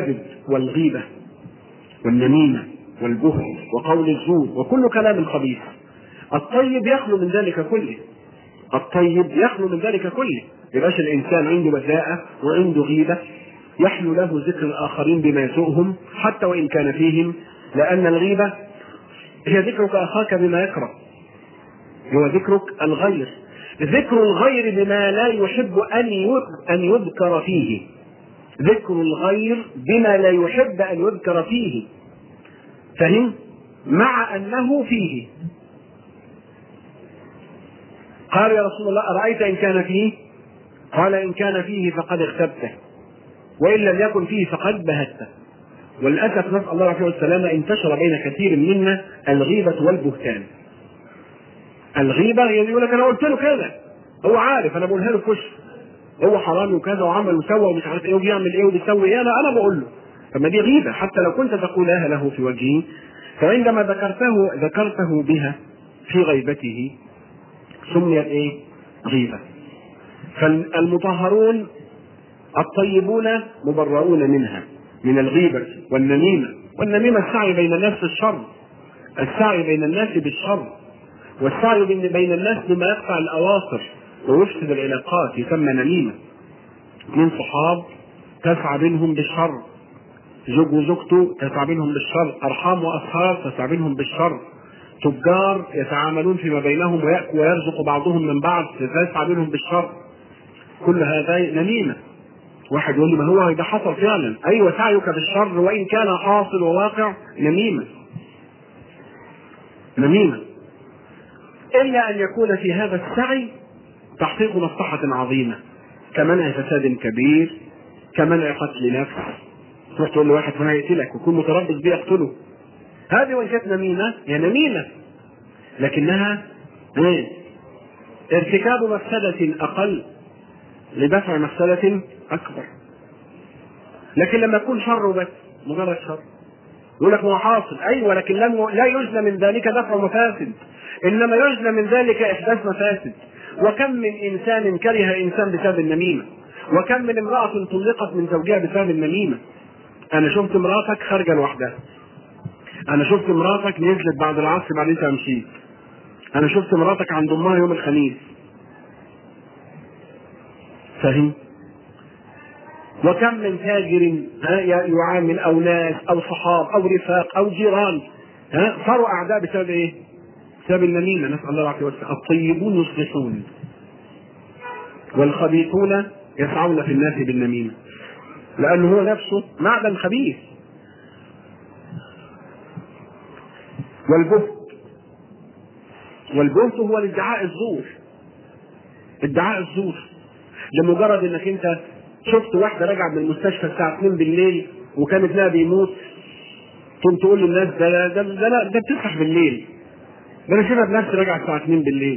والغيبة والنميمة والبخل وقول الزور وكل كلام خبيث الطيب يخلو من ذلك كله الطيب يخلو من ذلك كله يبقاش الانسان عنده بذاءة وعنده غيبة يحلو له ذكر الاخرين بما يسوءهم حتى وان كان فيهم لان الغيبة هي ذكرك اخاك بما يكره هو ذكرك الغير ذكر الغير بما لا يحب ان ان يذكر فيه ذكر الغير بما لا يحب ان يذكر فيه فهم مع انه فيه قال يا رسول الله ارايت ان كان فيه قال ان كان فيه فقد اغتبته وان لم يكن فيه فقد بهته وللاسف نسال الله العافيه والسلامه انتشر بين كثير منا الغيبه والبهتان الغيبه يعني يقول لك انا قلت له كذا هو عارف انا بقولها له في وشه هو حرامي وكذا وعمل وسوى ومش عارف ايه وبيعمل ايه وبيسوي ايه انا انا بقول له فما دي غيبه حتى لو كنت تقولها له في وجهه فعندما ذكرته ذكرته بها في غيبته سميت ايه؟ غيبه فالمطهرون الطيبون مبرؤون منها من الغيبه والنميمه والنميمه السعي بين الناس بالشر السعي بين الناس بالشر والسعي بين الناس بما يقطع الاواصر ويفسد العلاقات يسمى نميمه من صحاب تسعى بينهم بالشر زوج وزوجته تسعى بينهم بالشر ارحام واصهار تسعى بينهم بالشر تجار يتعاملون فيما بينهم ويأكل ويرزق بعضهم من بعض تسعى بينهم بالشر كل هذا نميمه واحد يقول لي ما هو ده حصل فعلا ايوه سعيك بالشر وان كان حاصل وواقع نميمه نميمه الا ان يكون في هذا السعي تحقيق مصلحه عظيمه كمنع فساد كبير كمنع قتل نفس تروح تقول لواحد ما هيقتلك ويكون متربص بيه يقتله هذه وان كانت نميمه هي نميمه لكنها ايه ارتكاب مفسده اقل لدفع مفسده اكبر لكن لما يكون شر بس مجرد شر يقول لك هو حاصل ايوه لكن لم لا يجنى من ذلك دفع مفاسد انما يجنى من ذلك احداث مفاسد وكم من انسان كره انسان بسبب النميمه وكم من امراه طلقت من زوجها بسبب النميمه انا شفت مراتك خارجه لوحدها انا شفت مراتك نزلت بعد العصر بعدين انت مشيت انا شفت مراتك عند امها يوم الخميس فاهم وكم من تاجر ها يعامل او ناس او صحاب او رفاق او جيران ها صاروا اعداء بسبب ايه؟ بسبب النميمه نسال الله العافيه والسلامه الطيبون يصلحون والخبيثون يسعون في الناس بالنميمه لانه هو نفسه معدن خبيث والبهت والبهت هو الادعاء الزور ادعاء الزور لمجرد انك انت شفت واحده راجعه من المستشفى الساعه 2 بالليل وكان ابنها بيموت تقوم تقول للناس ده ده ده ده, ده بتسرح بالليل ده انا شايفها بنفسي راجعه الساعه 2 بالليل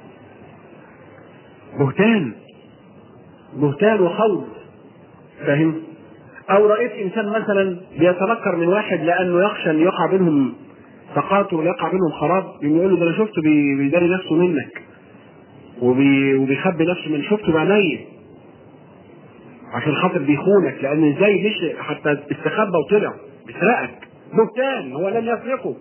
بهتان بهتان وخوض فاهم او رايت انسان مثلا بيتنكر من واحد لانه يخشى ان يقع بينهم تقاطع ولا يقع بينهم خراب يقول له ده انا شفته بيداري نفسه منك وبي وبيخبي نفسه من شفته بعينيا عشان خاطر بيخونك لان ازاي مش حتى استخبى وطلع بيسرقك بهتان هو لم يسرقه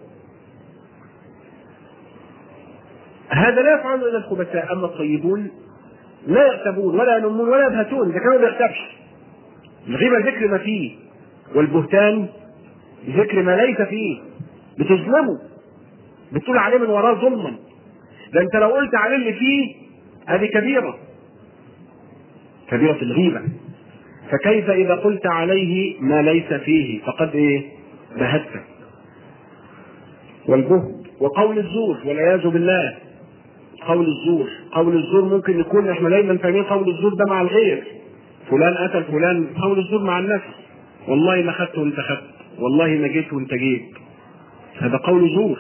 هذا لا يفعله الا الخبثاء اما الطيبون لا يغتابون ولا ينمون ولا يبهتون ده كانوا ما بيغتابش الغيبه ذكر ما فيه والبهتان ذكر ما ليس فيه بتظلمه بتقول عليه من وراه ظلما ده انت لو قلت عليه اللي فيه هذه كبيره كبيره الغيبه فكيف اذا قلت عليه ما ليس فيه فقد ايه بهته والبهت وقول الزور والعياذ بالله قول الزور قول الزور ممكن يكون احنا دايما فاهمين قول الزور ده مع الغير فلان قتل فلان قول الزور مع النفس والله ما خدت وانت خدت والله ما جيت وانت جيت هذا قول زور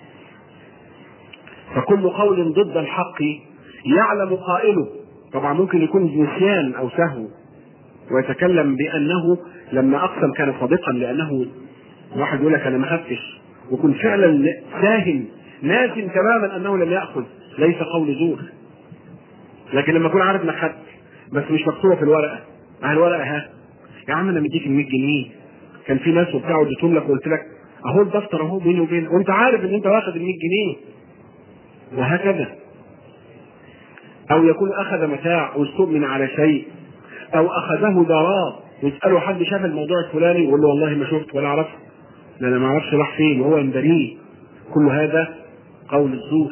فكل قول ضد الحق يعلم قائله طبعا ممكن يكون نسيان او سهو ويتكلم بانه لما اقسم كان صادقا لانه واحد يقول لك انا ما خدتش ويكون فعلا ساهن ناس تماما انه لم ياخذ ليس قول زور لكن لما اكون عارف انك خدت بس مش مكتوبه في الورقه اه الورقه ها يا عم انا مديك ال 100 جنيه كان في ناس وبتاع اديتهم لك وقلت لك اهو الدفتر اهو بيني وبينك وانت عارف ان انت واخد ال 100 جنيه وهكذا او يكون اخذ متاع او استؤمن على شيء او اخذه ضرار يساله حد شاف الموضوع الفلاني يقول له والله ما شفت ولا اعرف لا انا ما اعرفش راح فين وهو يندريه كل هذا قول الزور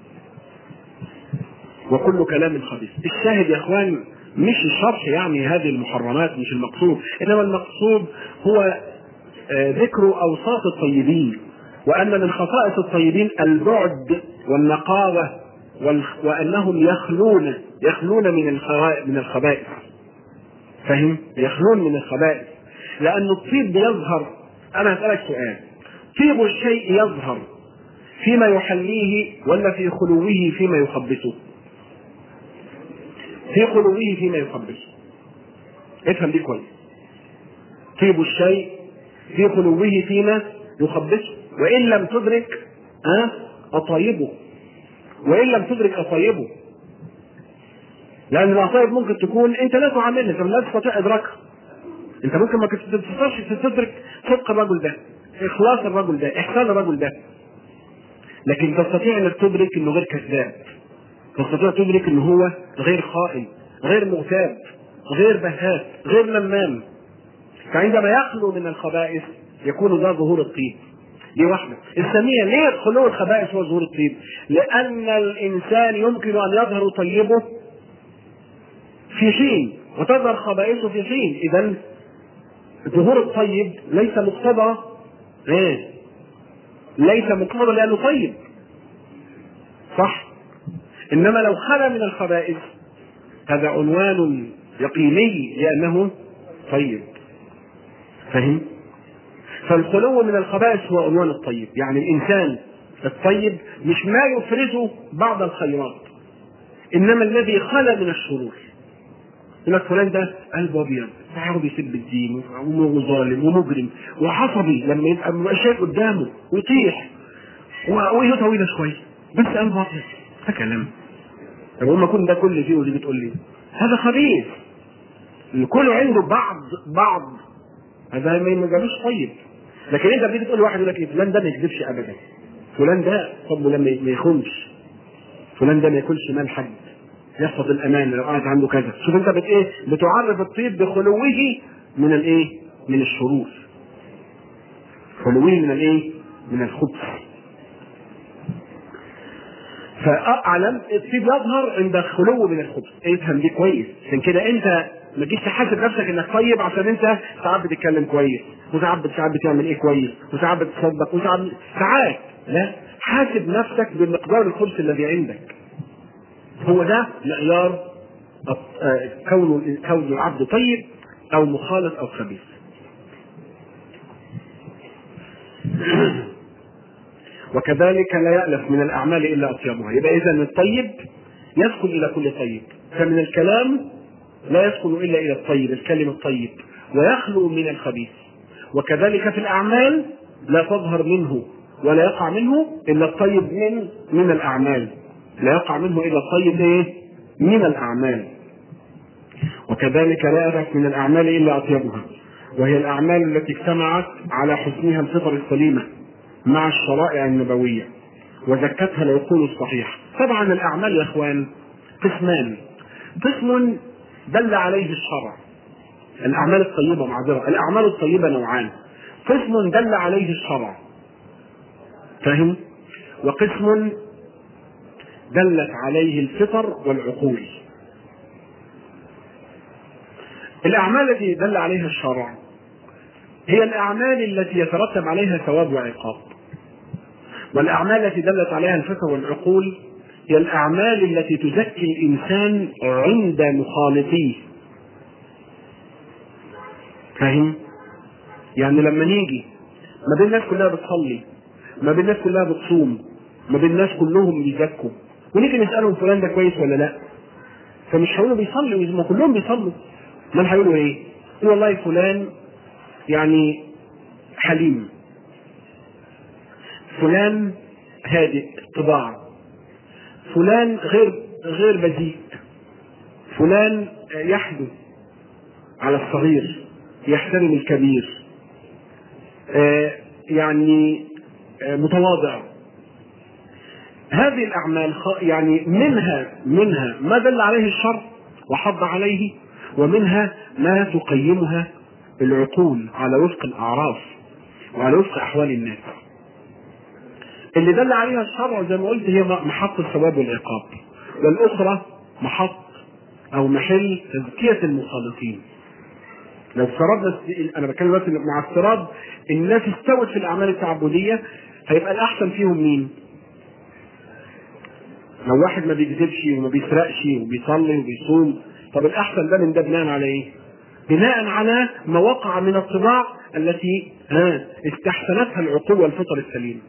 وكل كلام خبيث الشاهد يا اخوان مش الشرح يعني هذه المحرمات مش المقصود انما المقصود هو آه، ذكر اوصاف الطيبين وان من خصائص الطيبين البعد والنقاوه والخ- وانهم يخلون يخلون من الخوائ- من الخبائث فاهم؟ يخلون من الخبائث لأن الطيب بيظهر أنا هسألك سؤال طيب الشيء يظهر فيما يحليه ولا في خلوه فيما يخبثه؟ في خلوه فيما يخبثه افهم دي كويس طيب الشيء في خلوه فيما يخبثه وإن لم تدرك ها أطيبه وإن لم تدرك أطيبه لان المصائب ممكن تكون انت لا تعاملها انت لا تستطيع ادراكها انت ممكن ما كنت تستطيعش تدرك صدق الرجل ده اخلاص الرجل ده احسان الرجل ده لكن تستطيع انك تدرك انه غير كذاب تستطيع تدرك انه هو غير خائن غير مغتاب غير بهات غير نمام فعندما يخلو من الخبائث يكون ده ظهور الطيب دي واحدة الثانية ليه خلو الخبائث هو ظهور الطيب لأن الإنسان يمكن أن يظهر طيبه في حين وتظهر خبائثه في حين اذا ظهور الطيب ليس مقتضى ايه ليس مقتضى لانه طيب صح انما لو خلا من الخبائث هذا عنوان يقيني لانه طيب فهم فالخلو من الخبائث هو عنوان الطيب يعني الانسان الطيب مش ما يفرزه بعض الخيرات انما الذي خلا من الشرور يقول لك فلان ده قلبه ابيض تعالوا بيسب الدين وظالم ومجرم وعصبي لما يبقى مبقى شايف قدامه ويطيح وهي طويله شويه بس قلبه ابيض ده كلام طب هم كل ده كل فيه ودي بتقول لي هذا خبيث الكل عنده بعض بعض هذا ما جابوش طيب لكن انت بتيجي تقول لواحد يقول لك إيه، فلان ده ما يكذبش ابدا فلان ده طب لما ما يخونش فلان ده ما ياكلش مال حد يحفظ الامان لو قعد عنده كذا شوف انت بت ايه بتعرف الطيب بخلوه من الايه من الشرور خلوه من الايه من الخبث فاعلم الطيب يظهر عند الخلو من الخبث افهم دي كويس عشان كده انت ما تجيش تحاسب نفسك انك طيب عشان انت ساعات بتتكلم كويس وساعات ساعات بتعمل ايه كويس وساعات بتصدق وساعات ساعات لا حاسب نفسك بمقدار الخبث الذي عندك هو ده معيار آه، كون كون العبد طيب او مخالط او خبيث وكذلك لا يألف من الأعمال إلا أطيبها يبقى إذا الطيب يدخل إلى كل طيب فمن الكلام لا يدخل إلا إلى الطيب الكلم الطيب ويخلو من الخبيث وكذلك في الأعمال لا تظهر منه ولا يقع منه إلا الطيب من من الأعمال لا يقع منه إلا الطيب إيه؟ من الأعمال وكذلك لا يألف من الأعمال إلا أطيبها وهي الأعمال التي اجتمعت على حسنها الفطر السليمة مع الشرائع النبوية وزكتها العقول الصحيحة طبعا الأعمال يا إخوان قسمان قسم دل عليه الشرع الأعمال الطيبة معذرة الأعمال الطيبة نوعان قسم دل عليه الشرع فهم وقسم دلت عليه الفطر والعقول الأعمال التي دل عليها الشرع هي الأعمال التي يترتب عليها ثواب وعقاب والأعمال التي دلت عليها الفطر والعقول هي الأعمال التي تزكي الإنسان عند مخالطيه فاهم؟ يعني لما نيجي ما بين الناس كلها بتصلي ما بين الناس كلها بتصوم ما بين الناس كلهم بيزكوا ونيجي نسألهم فلان ده كويس ولا لا فمش هيقولوا بيصلي ما كلهم بيصلوا امال هيقولوا ايه؟ يقولوا والله فلان يعني حليم فلان هادئ طباع فلان غير غير بذيء فلان يحدو على الصغير يحترم الكبير آه يعني آه متواضع هذه الاعمال يعني منها منها ما دل عليه الشر وحض عليه ومنها ما تقيمها العقول على وفق الاعراف وعلى وفق احوال الناس اللي دل عليها الشرع زي ما قلت هي محط الثواب والعقاب والاخرى محط او محل تزكيه المخالطين لو افترضنا انا بتكلم دلوقتي مع افتراض الناس استوت في الاعمال التعبديه هيبقى الاحسن فيهم مين؟ لو واحد ما بيكذبش وما بيسرقش وبيصلي وبيصوم طب الاحسن ده من ده بناء على ايه؟ بناء على ما وقع من الطباع التي ها استحسنتها العقول والفطر السليم.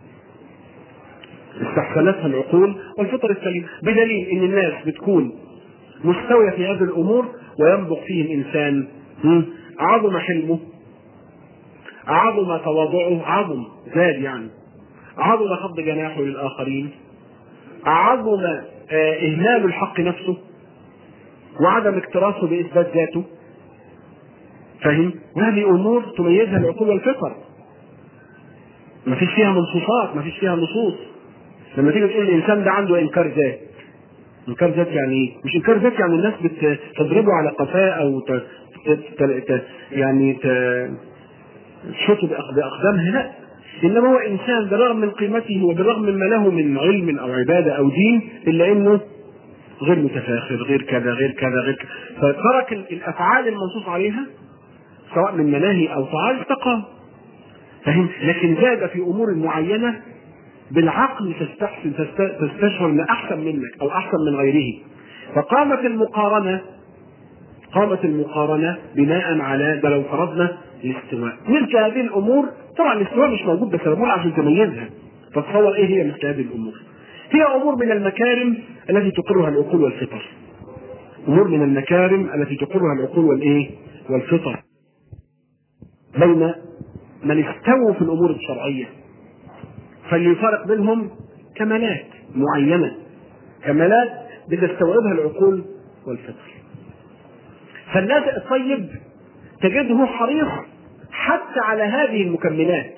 استحسنتها العقول والفطر السليم بدليل ان الناس بتكون مستويه في هذه الامور وينبغ فيه الانسان عظم حلمه عظم تواضعه عظم زاد يعني عظم خفض جناحه للاخرين عظم اهمال الحق نفسه وعدم اكتراثه باثبات ذاته فاهم؟ وهذه امور تميزها العقول والفطر ما فيش فيها منصوصات ما فيش فيها نصوص لما تيجي تقول الانسان ده عنده انكار ذات انكار ذات يعني ايه؟ مش انكار ذات يعني الناس بتضربه على قفاه او ت... ت... ت... يعني تشطه باقدامها لا انما هو انسان بالرغم من قيمته وبالرغم مما له من علم او عباده او دين الا انه غير متفاخر غير كذا غير كذا غير كذا فترك الافعال المنصوص عليها سواء من مناهي او طاعات استقام فهم لكن زاد في امور معينه بالعقل تستحسن تستشعر ان احسن منك او احسن من غيره فقامت المقارنه قامت المقارنه بناء على ده لو فرضنا الاستواء مثل هذه الامور طبعا الاستواء مش موجود بس انا عشان تميزها فتصور ايه هي مثل هذه الامور هي امور من المكارم التي تقرها العقول والفطر امور من المكارم التي تقرها العقول والايه والفطر بين من استووا في الامور الشرعيه فليفرق بينهم كمالات معينه كمالات بتستوعبها العقول والفطر فالناس الطيب تجده حريص حتى على هذه المكملات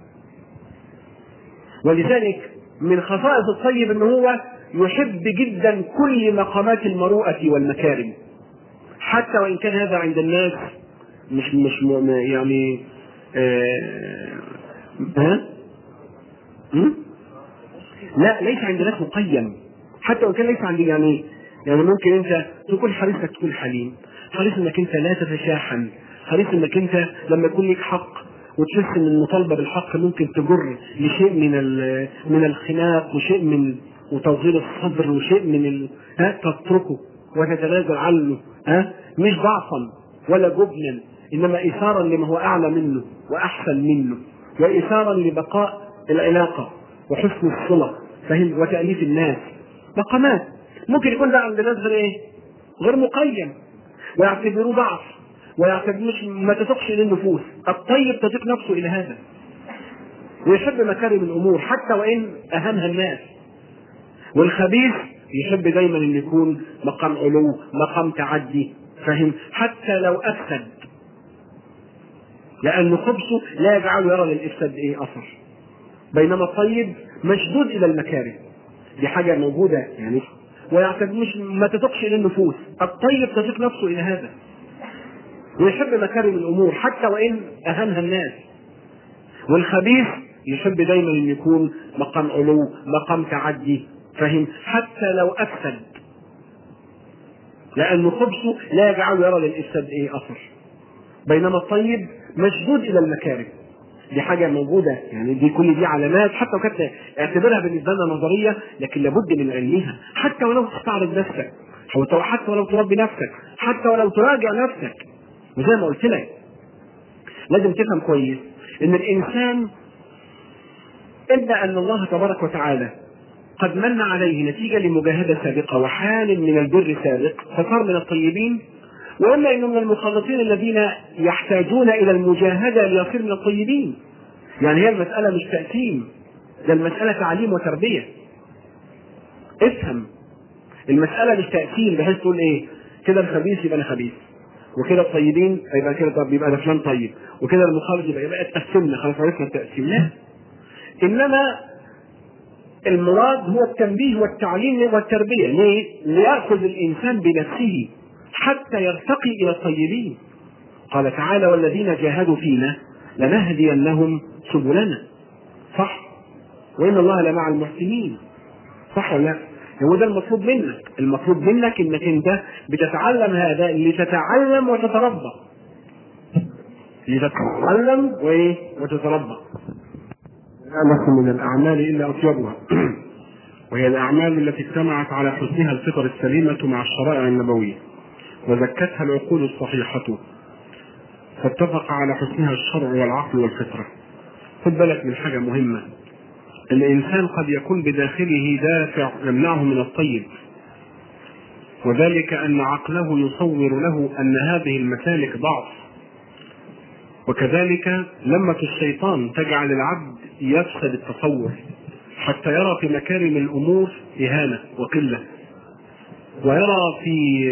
ولذلك من خصائص الطيب ان هو يحب جدا كل مقامات المروءة والمكارم حتى وان كان هذا عند الناس مش مش م- يعني آه ها؟ م? لا ليس عند الناس مقيم حتى وان كان ليس عند يعني يعني ممكن انت تكون حريص انك تكون حليم حريص انك انت لا تتشاحن حريص انك انت لما يكون لك حق وتحس ان المطالبه بالحق ممكن تجر لشيء من ال- من الخناق وشيء من وتوغير الصدر وشيء من ال... ها تتركه وتتنازل عنه ها مش ضعفا ولا جبنا انما اثارا لما هو اعلى منه واحسن منه واثارا لبقاء العلاقه وحسن الصله فهم وتاليف الناس مقامات ممكن يكون ده عند الناس غير ايه؟ غير مقيم ويعتبروه ضعف ويعتبر مش ما تثقش الى النفوس الطيب تثق نفسه الى هذا ويحب مكارم الامور حتى وان اهانها الناس والخبيث يحب دايما ان يكون مقام علو مقام تعدي فهم حتى لو افسد لان خبثه لا يجعله يرى للافساد ايه اثر بينما الطيب مشدود الى المكارم دي حاجه موجوده يعني ويعتبر مش ما تثقش الى النفوس الطيب تثق نفسه الى هذا ويحب مكارم الامور حتى وان اهانها الناس والخبيث يحب دايما ان يكون مقام علو مقام تعدي فهم حتى لو افسد لان خبثه لا يجعله يرى للافساد ايه اثر بينما الطيب مشدود الى المكارم دي حاجه موجوده يعني دي كل دي علامات حتى لو كانت اعتبرها بالنسبه لنا نظريه لكن لابد من علمها حتى ولو تستعرض نفسك أو حتى ولو تربي نفسك حتى ولو تراجع نفسك وزي ما قلت لك لازم تفهم كويس ان الانسان الا ان الله تبارك وتعالى قد من عليه نتيجه لمجاهده سابقه وحال من البر سابق فصار من الطيبين واما انه من المخلصين الذين يحتاجون الى المجاهده ليصير من الطيبين يعني هي المساله مش تأثيم ده المساله تعليم وتربيه افهم المساله مش تأثيم بحيث تقول ايه كده الخبيث يبقى انا خبيث وكده الطيبين يبقى كده طب يبقى ده فلان طيب وكده المخالف يبقى يبقى اتقسمنا خلاص عرفنا التقسيم لا انما المراد هو التنبيه والتعليم والتربيه ليه؟ ليأخذ الانسان بنفسه حتى يرتقي الى الطيبين قال تعالى والذين جاهدوا فينا لنهدينهم سبلنا صح وان الله لمع المحسنين صح ولا لا؟ هو ده المطلوب منك المطلوب منك انك انت بتتعلم هذا لتتعلم وتتربى لتتعلم وايه وتتربى لا لكم من الأعمال إلا أطيبها وهي الأعمال التي اجتمعت على حسنها الفطر السليمة مع الشرائع النبوية وزكتها العقول الصحيحة فاتفق على حسنها الشرع والعقل والفطرة خد بالك من حاجة مهمة الإنسان قد يكون بداخله دافع يمنعه من الطيب وذلك أن عقله يصور له أن هذه المسالك ضعف وكذلك لمة الشيطان تجعل العبد يفسد التصور حتى يرى في مكارم الأمور إهانة وقلة ويرى في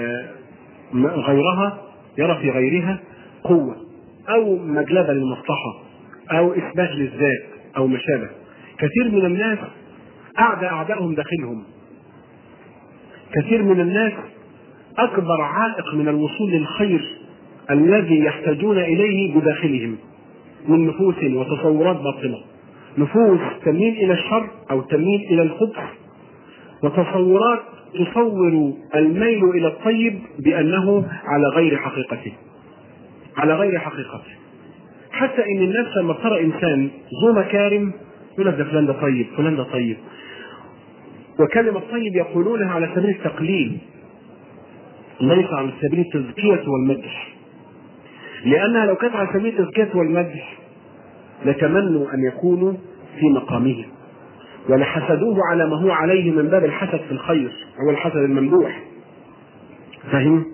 غيرها يرى في غيرها قوة أو مجلبة للمصلحة أو إثبات للذات أو ما شابه كثير من الناس أعدى أعدائهم داخلهم كثير من الناس أكبر عائق من الوصول للخير الذي يحتاجون إليه بداخلهم من نفوس وتصورات باطلة نفوس تميل إلى الشر أو تميل إلى الخبث وتصورات تصور الميل إلى الطيب بأنه على غير حقيقته على غير حقيقته حتى ان الناس لما ترى انسان ذو مكارم يقول لك ده فلان ده طيب فلان ده طيب وكلمة طيب يقولونها على سبيل التقليل ليس على سبيل التزكية والمدح لأنها لو كانت على سبيل التزكية والمدح لتمنوا أن يكونوا في مقامه ولحسدوه على ما هو عليه من باب الحسد في الخير هو الحسد الممدوح فاهم؟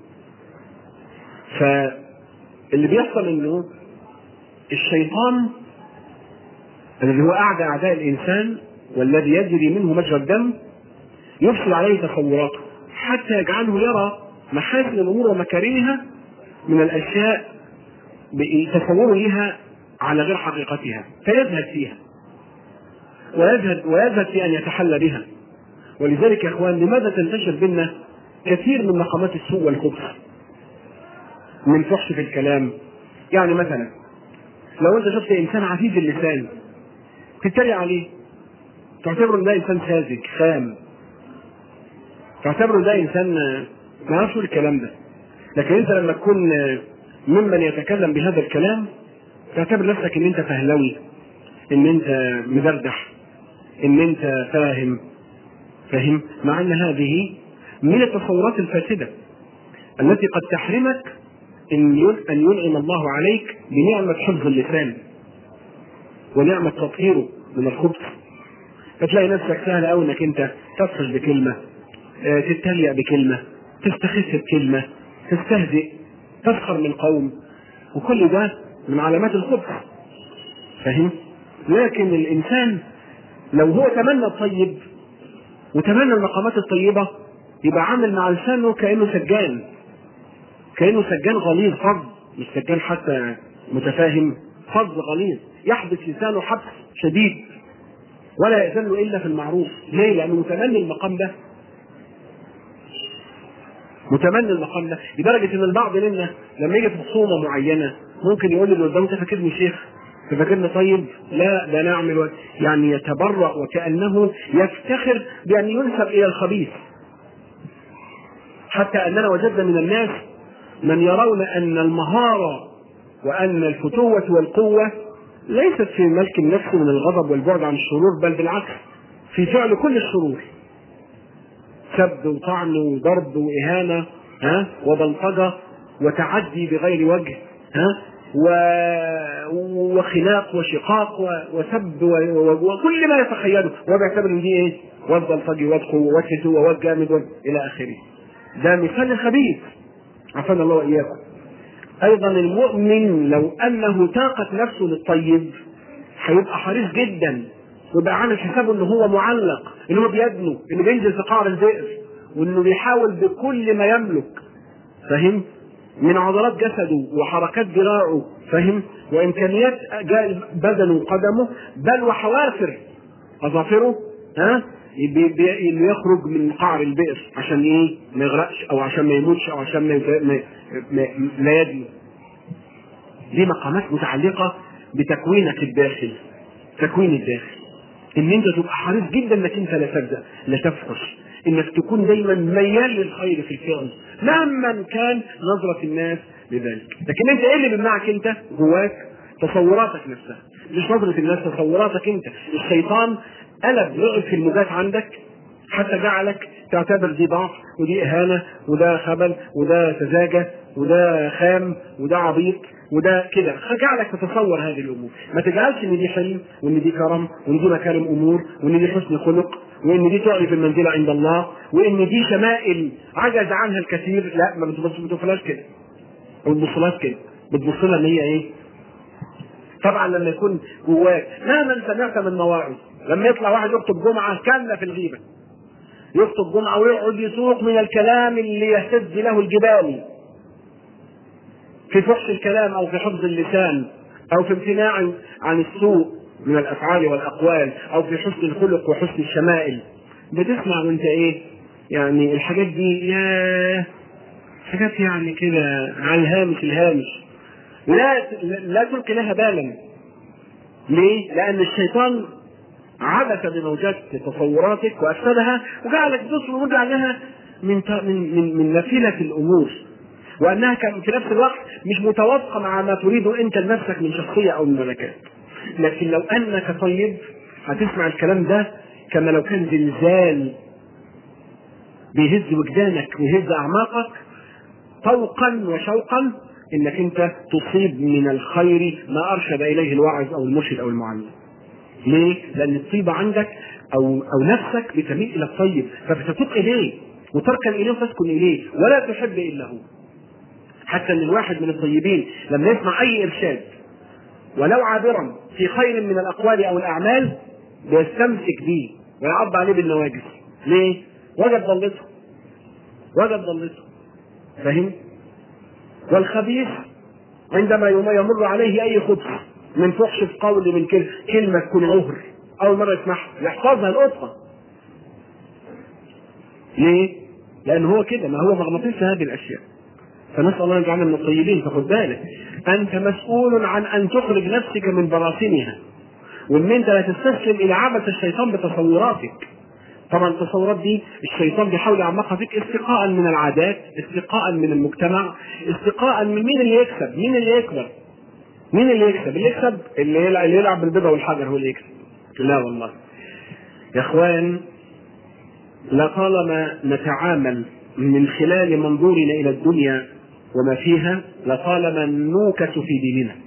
فاللي بيحصل انه الشيطان الذي هو اعدى اعداء الانسان والذي يجري منه مجرى الدم يفسد عليه تصوراته حتى يجعله يرى محاسن الامور ومكارمها من الاشياء تصوره لها على غير حقيقتها فيزهد فيها ويزهد ويزهد في ان يتحلى بها ولذلك يا اخوان لماذا تنتشر بنا كثير من مقامات السوء والخبث من فحش في الكلام يعني مثلا لو انت شفت انسان عفيف اللسان تتريق عليه تعتبره ده انسان ساذج خام تعتبره ده انسان ما يعرفش الكلام ده لكن انت لما تكون ممن يتكلم بهذا الكلام تعتبر نفسك ان انت فهلوي ان انت مدردح ان انت فاهم فاهم مع ان هذه من التصورات الفاسده التي قد تحرمك ان ان ينعم الله عليك بنعمه حفظ اللسان ونعمه تطهيره من الخبث فتلاقي نفسك سهل قوي انك انت تفحش بكلمه اه تتريق بكلمه تستخف بكلمه تستهزئ تسخر من قوم وكل ده من علامات الخبث فاهم لكن الانسان لو هو تمنى الطيب وتمنى المقامات الطيبه يبقى عامل مع لسانه كانه سجان كانه سجان غليظ فظ مش سجان حتى متفاهم فظ غليظ يحبس لسانه حبس شديد ولا يأذن الا في المعروف ليه؟ لانه متمني المقام ده متمني المقام ده لدرجه ان البعض منا لما يجي في خصومه معينه ممكن يقول اللي قدامه انت فاكرني شيخ فاكرني طيب لا ده انا اعمل يعني يتبرأ وكانه يفتخر بان ينسب الى الخبيث حتى اننا وجدنا من الناس من يرون ان المهاره وان الفتوه والقوه ليست في ملك النفس من الغضب والبعد عن الشرور بل بالعكس في فعل كل الشرور سب وطعن وضرب واهانه ها وبلطجه وتعدي بغير وجه ها و... وخناق وشقاق و... وسب و... و... وكل ما يتخيله وهو بيعتبر ان دي ايه؟ واد بلطجي واد قوه واد فتوه واد جامد واد الى اخره. ده مثال خبيث عافانا الله واياكم. ايضا المؤمن لو انه طاقت نفسه للطيب هيبقى حريص جدا ويبقى عامل حسابه ان هو معلق ان هو بيدنو انه بينزل في قعر البئر وانه بيحاول بكل ما يملك فاهم؟ من عضلات جسده وحركات ذراعه فاهم وامكانيات بدنه وقدمه بل وحوافر اظافره ها بي بي انه يخرج من قعر البئر عشان ايه ما يغرقش او عشان ما يموتش او عشان ما, ما, ما لا يدني دي مقامات متعلقه بتكوينك الداخلي تكوين الداخل ان انت تبقى حريص جدا انك انت لا تبدا لا تفحش انك تكون دايما ميال للخير في الفعل مهما كان نظره الناس لذلك لكن انت ايه اللي بيمنعك انت جواك تصوراتك نفسها مش نظرة الناس تصوراتك انت الشيطان قلب لغة في المجاز عندك حتى جعلك تعتبر دي ضعف ودي اهانة وده خبل وده سذاجة وده خام وده عبيط وده كده فجعلك تتصور هذه الامور ما تجعلش ان دي حلم وان دي كرم وان دي مكارم امور وان دي حسن خلق وان دي تعرف المنزله عند الله وان دي شمائل عجز عنها الكثير لا ما بتبصلهاش كده ما بتبصلهاش كده بتبص لها ان هي ايه طبعا لما يكون جواك مهما سمعت من مواعظ لما يطلع واحد يخطب جمعه كامله في الغيبه يخطب جمعه ويقعد يسوق من الكلام اللي يهتز له الجبال في فحش الكلام او في حفظ اللسان او في امتناع عن السوء من الافعال والاقوال او في حسن الخلق وحسن الشمائل بتسمع وانت ايه يعني الحاجات دي يا حاجات يعني كده على الهامش الهامش لا لا تلقي لها بالا ليه؟ لأن الشيطان عبث بموجات تصوراتك وأفسدها وجعلك تبص وجعلها من من من من نافلة الأمور وأنها كان في نفس الوقت مش متوافقة مع ما تريده أنت لنفسك من شخصية أو من ملكات لكن لو أنك طيب هتسمع الكلام ده كما لو كان زلزال بيهز وجدانك ويهز أعماقك طوقا وشوقا انك انت تصيب من الخير ما ارشد اليه الواعظ او المرشد او المعلم. ليه؟ لان الطيبه عندك او او نفسك بتميل الى الطيب فبتتوق اليه وتركن اليه وتسكن اليه ولا تحب الا هو. حتى ان الواحد من الطيبين لما يسمع اي ارشاد ولو عابرا في خير من الاقوال او الاعمال بيستمسك به ويعض عليه بالنواجذ. ليه؟ وجد ضلته. وجد ضلته. فاهم؟ والخبيث عندما يمر عليه اي خبث من فحش في قول من كلمه تكون عهر اول مره يسمعها يحفظها القطه ليه؟ لان هو كده ما هو مغناطيس هذه الاشياء فنسال الله ان يجعلنا من الطيبين فخد بالك انت مسؤول عن ان تخرج نفسك من براثنها وان انت لا تستسلم الى عبث الشيطان بتصوراتك طبعا التصورات دي الشيطان بيحاول يعمقها فيك استقاء من العادات استقاء من المجتمع استقاء من مين اللي يكسب مين اللي يكبر مين اللي يكسب اللي يكسب اللي يلعب, اللي يلعب بالبيضة والحجر هو اللي يكسب لا والله يا اخوان لطالما نتعامل من خلال منظورنا الى الدنيا وما فيها لطالما نوكس في ديننا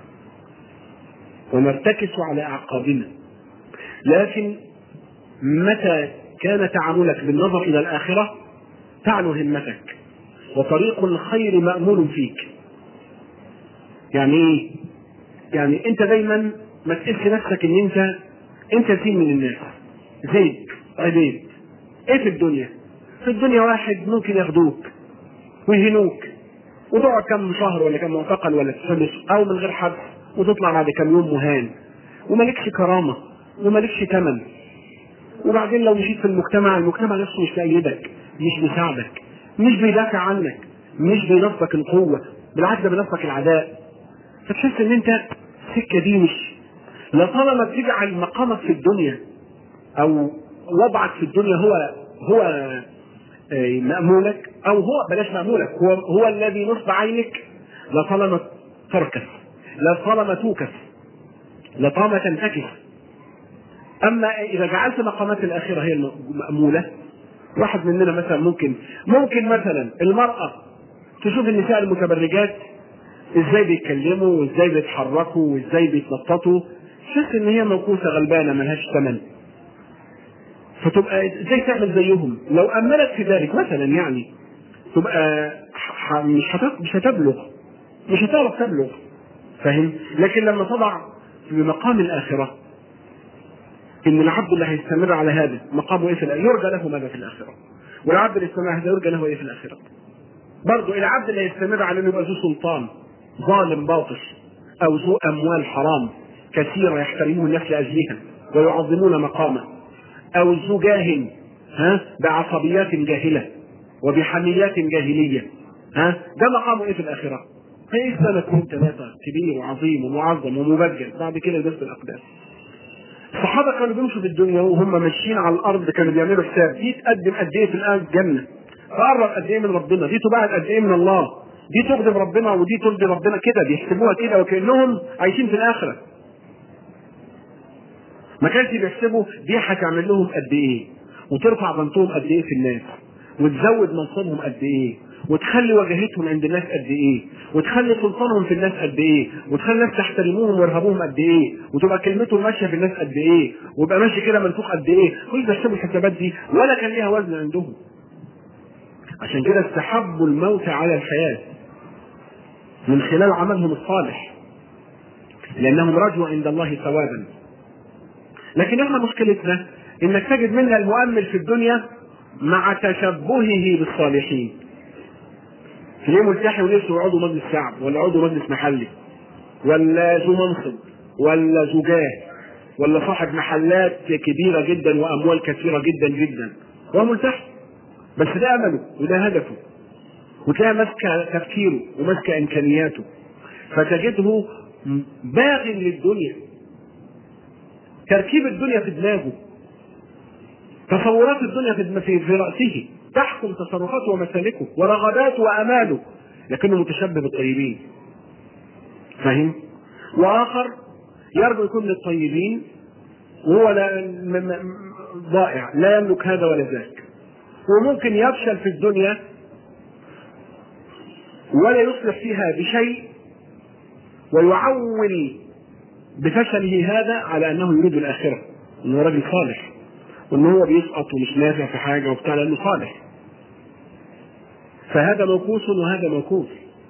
ونرتكس على اعقابنا لكن متى كان تعاملك بالنظر الى الاخره تعلو همتك وطريق الخير مامول فيك يعني ايه يعني انت دايما ما تقيس نفسك ان انت انت زين من الناس زيد عبيد ايه في الدنيا في الدنيا واحد ممكن ياخدوك ويهنوك وتقعد كم شهر ولا كم معتقل ولا تحبس او من غير حبس وتطلع بعد كم يوم مهان ومالكش كرامه ومالكش ثمن وبعدين لو مشيت في المجتمع المجتمع نفسه مش بيأيدك مش بيساعدك مش بيدافع عنك مش بينصبك القوة بالعكس ده بينصبك العداء فتحس ان انت السكة دي مش لطالما بتجعل مقامك في الدنيا او وضعك في الدنيا هو هو مأمولك او هو بلاش مأمولك هو هو الذي نصب عينك لطالما تركس لطالما توكس لطالما تنتكس اما اذا جعلت مقامات الاخره هي المأموله واحد مننا مثلا ممكن ممكن مثلا المراه تشوف النساء المتبرجات ازاي بيتكلموا وازاي بيتحركوا وازاي بيتنططوا تحس ان هي موقوفه غلبانه ملهاش ثمن فتبقى ازاي تعمل زيهم لو املت في ذلك مثلا يعني تبقى مش مش هتبلغ مش هتعرف تبلغ فاهم لكن لما تضع في مقام الاخره ان العبد اللي هيستمر على هذا مقامه ايه في الآخرة يرجى له ماذا في الاخره والعبد اللي يستمر على هذا يرجى له ايه في الاخره برضه العبد اللي يستمر على انه يبقى ذو سلطان ظالم باطش او ذو اموال حرام كثيره يحترمه الناس لاجلها ويعظمون مقامه او ذو جاه ها بعصبيات جاهله وبحميات جاهليه ها ده مقامه ايه في الاخره؟ هيعيش سنه اثنين ثلاثه كبير وعظيم ومعظم ومبجل بعد كده يدرس الاقدام الصحابه كانوا بيمشوا في الدنيا وهم ماشيين على الارض كانوا بيعملوا حساب دي تقدم قد ايه في الجنه تقرب قد ايه من ربنا دي تبعد قد ايه من الله دي تغضب ربنا ودي ترضي ربنا كده بيحسبوها كده وكانهم عايشين في الاخره ما كانش بيحسبوا دي هتعمل لهم قد ايه وترفع بنتهم قد ايه في الناس وتزود منصبهم قد ايه وتخلي وجاهتهم عند الناس قد ايه وتخلي سلطانهم في الناس قد ايه وتخلي الناس تحترموهم ويرهبوهم قد ايه وتبقى كلمتهم ماشيه في الناس قد ايه ويبقى ماشي كده منفوخ قد ايه كل ده يحسبوا الحسابات دي ولا كان ليها وزن عندهم عشان كده استحبوا الموت على الحياه من خلال عملهم الصالح لانهم رجوا عند الله ثوابا لكن احنا مشكلتنا انك تجد منا المؤمل في الدنيا مع تشبهه بالصالحين تلاقيه ملتحي ونفسه عضو مجلس شعب ولا عضو مجلس محلي ولا ذو منصب ولا ذو جاه ولا صاحب محلات كبيره جدا واموال كثيره جدا جدا هو ملتحي بس ده امله وده هدفه وتلاقي ماسكه تفكيره وماسكه امكانياته فتجده باغ للدنيا تركيب الدنيا في دماغه تصورات الدنيا في في في راسه تحكم تصرفاته ومسالكه ورغباته واماله لكنه متشبه بالطيبين فاهم واخر يرجو يكون من الطيبين وهو لا م- م- ضائع لا يملك هذا ولا ذاك وممكن يفشل في الدنيا ولا يصلح فيها بشيء ويعول بفشله هذا على انه يريد الاخره انه راجل صالح وان هو بيسقط ومش نافع في حاجه وبتاع لانه صالح فهذا موقوس وهذا موقوس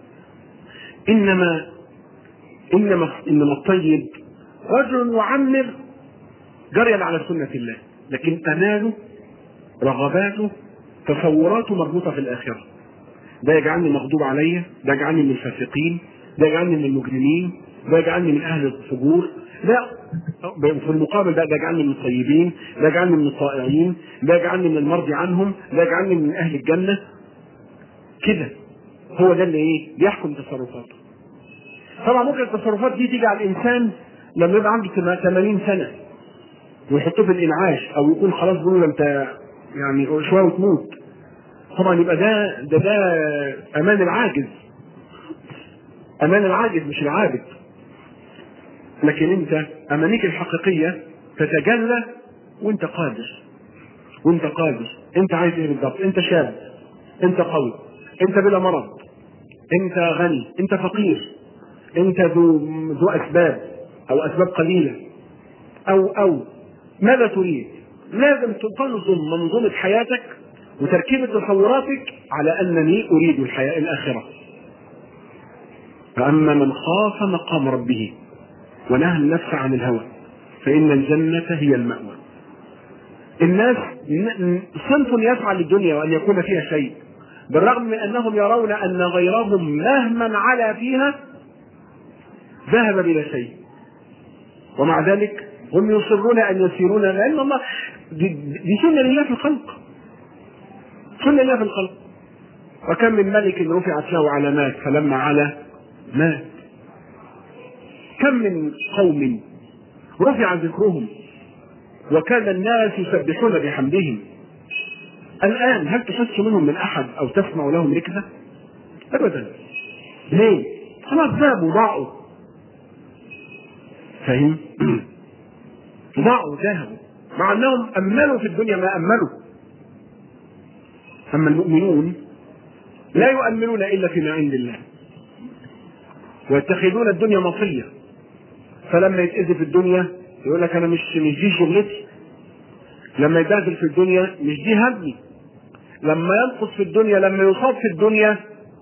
انما انما انما الطيب رجل يعمر جريا على سنه الله لكن اماله رغباته تصوراته مربوطه في الاخره ده يجعلني مغضوب عليا ده يجعلني من الفاسقين ده يجعلني من المجرمين ده يجعلني من اهل الفجور لا في المقابل ده ده يجعلني من الطيبين ده يجعلني من الطائعين ده يجعلني من المرضي عنهم ده يجعلني من اهل الجنه كده هو ده اللي ايه بيحكم تصرفاته طبعا ممكن التصرفات دي تيجي على الانسان لما يبقى عنده 80 سنه ويحطوه في الانعاش او يكون خلاص بيقولوا له انت يعني شويه وتموت طبعا يبقى ده ده ده امان العاجز امان العاجز مش العابد لكن انت امانيك الحقيقيه تتجلى وانت قادر وانت قادر انت عايز ايه بالضبط انت شاب انت قوي انت بلا مرض انت غني انت فقير انت ذو ذو اسباب او اسباب قليله او او ماذا تريد لازم تنظم منظومه حياتك وتركيبه تصوراتك على انني اريد الحياه الاخره فاما من خاف مقام ربه ونهى النفس عن الهوى فان الجنه هي الماوى الناس صنف يسعى للدنيا وان يكون فيها شيء بالرغم من انهم يرون ان غيرهم مهما علا فيها ذهب بلا شيء ومع ذلك هم يصرون ان يسيرون لان الله دي, دي سنه لله في الخلق سنه لله في الخلق وكم من ملك رفعت له علامات فلما علا مات كم من قوم رفع ذكرهم وكان الناس يسبحون بحمدهم الآن هل تحس منهم من أحد أو تسمع لهم ركزة؟ أبدا ليه؟ خلاص ذهبوا ضاعوا فاهم؟ ضاعوا ذهبوا مع أنهم أملوا في الدنيا ما أملوا أما المؤمنون لا يؤمنون إلا فيما عند الله ويتخذون الدنيا مطية فلما يتأذي في الدنيا يقول لك أنا مش مش دي شغلتي لما يبهدل في الدنيا مش دي همي لما ينقص في الدنيا لما يصاب في الدنيا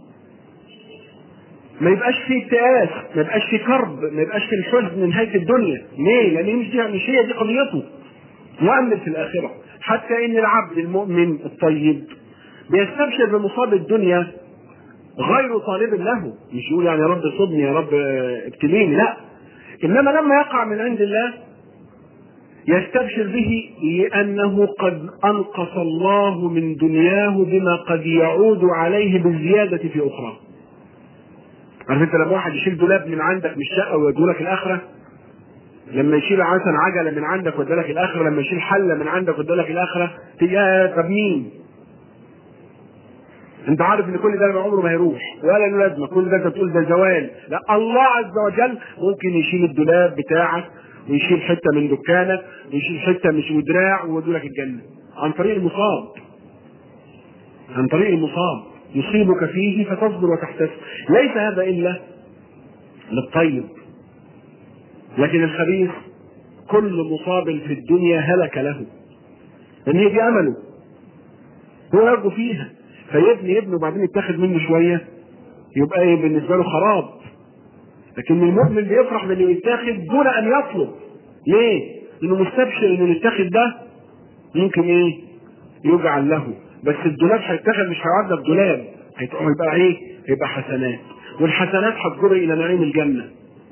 ما يبقاش فيه اكتئاس ما يبقاش فيه كرب ما يبقاش فيه الحزن من نهايه الدنيا ليه؟ لان مش دي مش هي دي قضيته مؤمن في الاخره حتى ان العبد المؤمن الطيب بيستبشر بمصاب الدنيا غير طالب له مش يقول يعني يا رب صدني يا رب ابتليني لا انما لما يقع من عند الله يستبشر به لانه قد انقص الله من دنياه بما قد يعود عليه بالزياده في اخرى عارف انت لما واحد يشيل دولاب من عندك من الشقه ويوديه لك الاخره لما يشيل مثلا عجله من عندك ويوديه لك الاخره لما يشيل حله من عندك ويوديه لك الاخره تيجي آه، طب مين؟ انت عارف ان كل ده عمره ما هيروح ولا له لازمه كل ده انت بتقول ده زوال لا الله عز وجل ممكن يشيل الدولاب بتاعك ويشيل حته من دكانك ويشيل حته مش ودراع ويودي لك الجنه عن طريق المصاب عن طريق المصاب يصيبك فيه فتصبر وتحتسب ليس هذا الا للطيب لكن الخبيث كل مصاب في الدنيا هلك له لان هي دي امله هو يرجو فيها فيبني يبني وبعدين يتاخد منه شويه يبقى ايه بالنسبه له خراب لكن المؤمن بيفرح باللي يتاخد دون ان يطلب ليه؟ لانه مستبشر ان اللي يتاخد ده ممكن ايه؟ يجعل له بس الدولاب هيتاخد مش هيعدى بدولاب هيبقى ايه؟ هيبقى حسنات والحسنات هتجر الى نعيم الجنه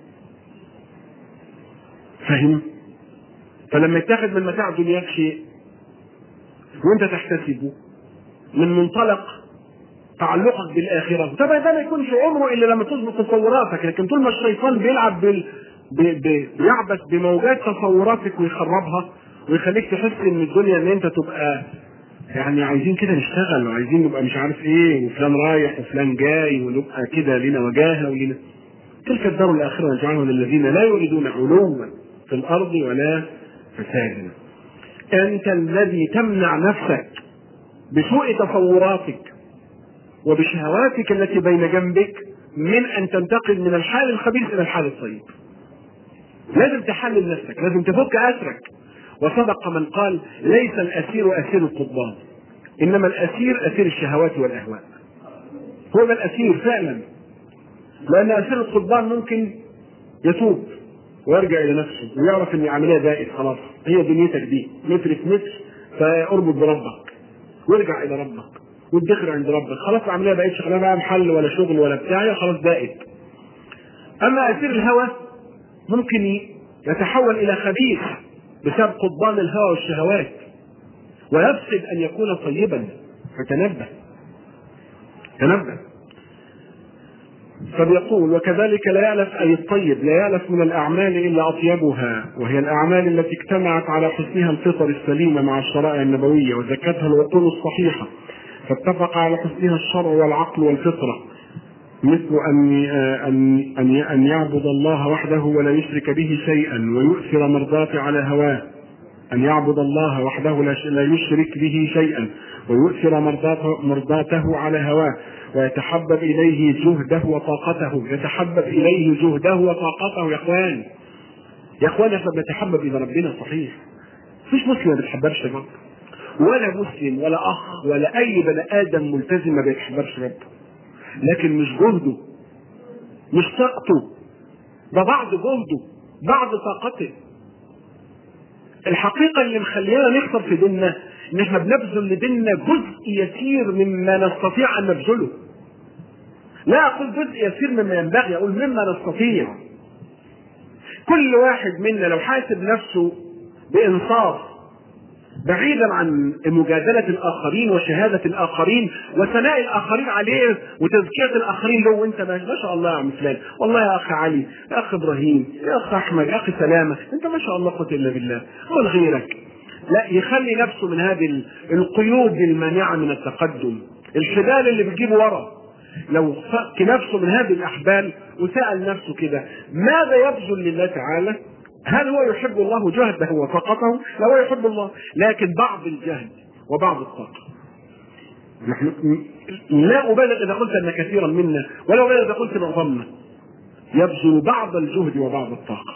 فاهم؟ فلما يتاخد من متاع دنياك شيء وانت تحتسبه من منطلق تعلقك بالاخره طبعا ده ما يكونش عمره الا لما تظبط تصوراتك لكن طول ما الشيطان بيلعب بال... ب... ب... بيعبث بموجات تصوراتك ويخربها ويخليك تحس ان الدنيا ان انت تبقى يعني عايزين كده نشتغل وعايزين نبقى مش عارف ايه وفلان رايح وفلان جاي ونبقى كده لنا وجاهه ولنا تلك الدار الاخره نجعلها للذين لا يريدون علوا في الارض ولا فسادا انت الذي تمنع نفسك بسوء تصوراتك وبشهواتك التي بين جنبك من ان تنتقل من الحال الخبيث الى الحال الطيب. لازم تحلل نفسك، لازم تفك اسرك. وسبق من قال ليس الاسير اسير القضبان انما الاسير اسير الشهوات والاهواء. هو ده الاسير فعلا. لان اسير القضبان ممكن يتوب ويرجع الى نفسه ويعرف ان العمليه دائت خلاص هي دنيتك دي متر في متر فاربط بربك وارجع الى ربك وادخر عند ربك خلاص العمليه بقتش خلاص بقى محل ولا شغل ولا بتاع خلاص بقت اما اسير الهوى ممكن يتحول الى خبيث بسبب قضبان الهوى والشهوات ويفسد ان يكون طيبا فتنبه تنبه فبيقول وكذلك لا يألف أي الطيب لا يألف من الأعمال إلا أطيبها وهي الأعمال التي اجتمعت على حسنها الفطر السليمة مع الشرائع النبوية وزكتها العقول الصحيحة فاتفق على حسنها الشرع والعقل والفطرة مثل أن أن أن أن يعبد الله وحده ولا يشرك به شيئا ويؤثر مرضاته على هواه أن يعبد الله وحده لا يشرك به شيئا ويؤثر مرضاته, مرضاته على هواه ويتحبب إليه جهده وطاقته يتحبب إليه جهده وطاقته يا إخوان يا إخوان إحنا بنتحبب إلى ربنا صحيح مفيش مسلم ما بيتحببش رب ولا مسلم ولا أخ ولا أي بني آدم ملتزم ما بيتحببش رب لكن مش جهده مش طاقته ده بعض جهده بعض طاقته الحقيقة اللي مخلينا نخسر في ديننا ان احنا بنبذل لديننا جزء يسير مما نستطيع ان نبذله لا اقول جزء يسير مما ينبغي اقول مما نستطيع كل واحد منا لو حاسب نفسه بانصاف بعيدا عن مجادلة الآخرين وشهادة الآخرين وثناء الآخرين عليه وتزكية الآخرين له وأنت ما شاء الله يا عم فلان والله يا أخ علي يا أخ إبراهيم يا أخ أحمد يا أخ سلامة أنت ما شاء الله قوة إلا بالله قل غيرك لا يخلي نفسه من هذه القيود المانعة من التقدم الحبال اللي بتجيبه ورا لو فك نفسه من هذه الأحبال وسأل نفسه كده ماذا يبذل لله تعالى هل هو يحب الله جهده وطاقته؟ لا هو يحب الله لكن بعض الجهد وبعض الطاقة نحن لا أبالغ إذا قلت أن كثيرا منا ولا أبالغ إذا قلت معظمنا يبذل بعض الجهد وبعض الطاقة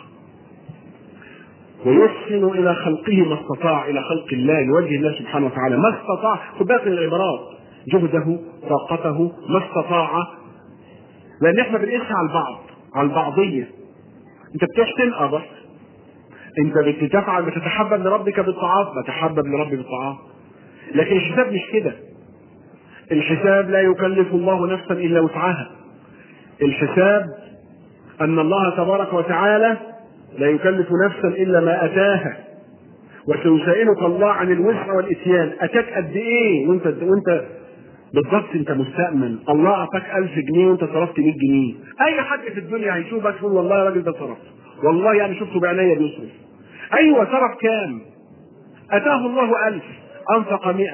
ويحسن إلى خلقه ما استطاع إلى خلق الله لوجه الله سبحانه وتعالى ما استطاع خد بالك من العبارات جهده طاقته ما استطاع لأن احنا بنقيسها على البعض على البعضية أنت بتحسن أه بس انت بتتفعل بتتحبب لربك بالطاعات بتحبب لربي بالطاعات لكن الحساب مش كده الحساب لا يكلف الله نفسا الا وسعها الحساب ان الله تبارك وتعالى لا يكلف نفسا الا ما اتاها وسيسائلك الله عن الوسع والاتيان اتاك قد ايه وانت وانت بالضبط انت مستأمن الله اعطاك 1000 جنيه وانت صرفت 100 جنيه اي حد في الدنيا هيشوفك يقول والله الراجل ده صرف والله يعني شفته بعينيا بيصرف ايوه صرف كام اتاه الله 1000 انفق 100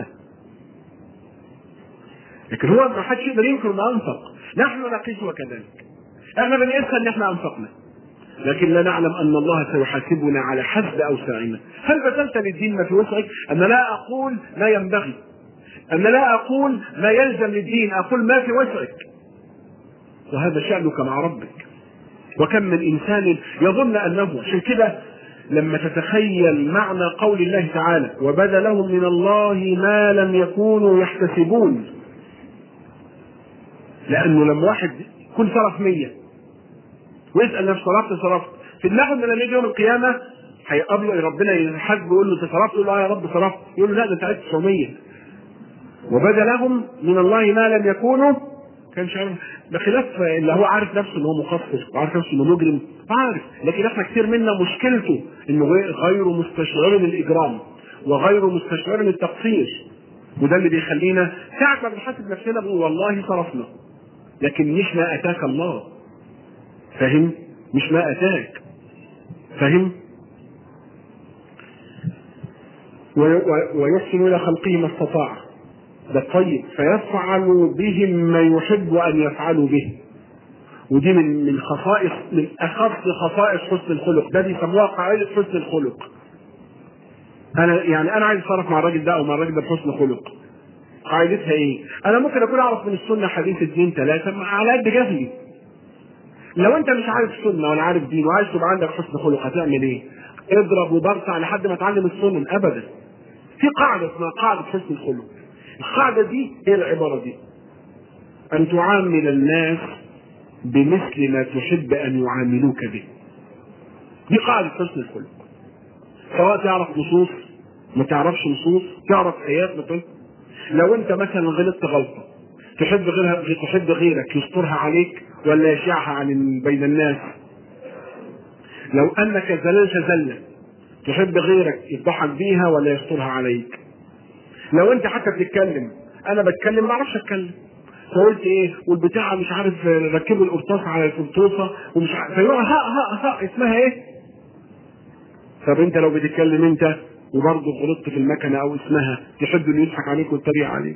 لكن هو ما حدش يقدر ينكر ما انفق نحن نقيس كذلك احنا بنقيسها ان احنا انفقنا لكن لا نعلم ان الله سيحاسبنا على حسب اوساعنا هل بذلت للدين ما في وسعك انا لا اقول ما ينبغي انا لا اقول ما يلزم للدين اقول ما في وسعك وهذا شانك مع ربك وكم من انسان يظن انه عشان كده لما تتخيل معنى قول الله تعالى وبدا لهم من الله ما لم يكونوا يحتسبون لانه لما واحد يكون صرف 100 ويسال نفسه صرفت صرفت في دماغه ان لما يجي يوم القيامه هيقابله ربنا يحاسبه يقول له انت صرفت يقول له اه يا رب صرفت يقول له لا ده انت عايز 900 وبدا لهم من الله ما لم يكونوا كانش عارف بخلاف اللي هو عارف نفسه ان هو مقصر وعارف نفسه انه مجرم عارف لكن احنا كتير منا مشكلته انه غير مستشعر الاجرام وغير مستشعر التقصير وده اللي بيخلينا ساعة ما بنحاسب نفسنا بنقول والله صرفنا لكن مش ما اتاك الله فاهم مش ما اتاك فاهم ويحسن الى خلقه ما استطاع ده طيب فيفعل بهم ما يحب ان يفعلوا به ودي من من خصائص من اخص خصائص حسن الخلق ده بيسموها قاعده حسن الخلق انا يعني انا عايز اتصرف مع الراجل ده او مع الراجل ده بحسن خلق قاعدتها ايه؟ انا ممكن اكون اعرف من السنه حديث الدين ثلاثه على قد جهلي لو انت مش عارف سنه ولا عارف دين وعايز تبقى عندك حسن خلق هتعمل ايه؟ اضرب وبرطع لحد ما تعلم السنن ابدا في قاعده اسمها قاعده حسن الخلق القاعده دي هي العباره دي ان تعامل الناس بمثل ما تحب ان يعاملوك به دي قاعده حسن الخلق سواء تعرف نصوص ما تعرفش نصوص تعرف ايات ما تعرف لو انت مثلا غلطت غلطه تحب غيرها تحب غيرك يسترها عليك ولا يشيعها عن بين الناس لو انك زللت زله تحب غيرك يضحك بيها ولا يسترها عليك لو انت حتى بتتكلم انا بتكلم ما اعرفش اتكلم فقلت ايه والبتاع مش عارف ركبوا القرطاس على القرطوسه ومش عارف فيقول ها ها ها اسمها ايه؟ طب انت لو بتتكلم انت وبرضه غلطت في المكنه او اسمها تحب انه يضحك عليك ويتريق عليك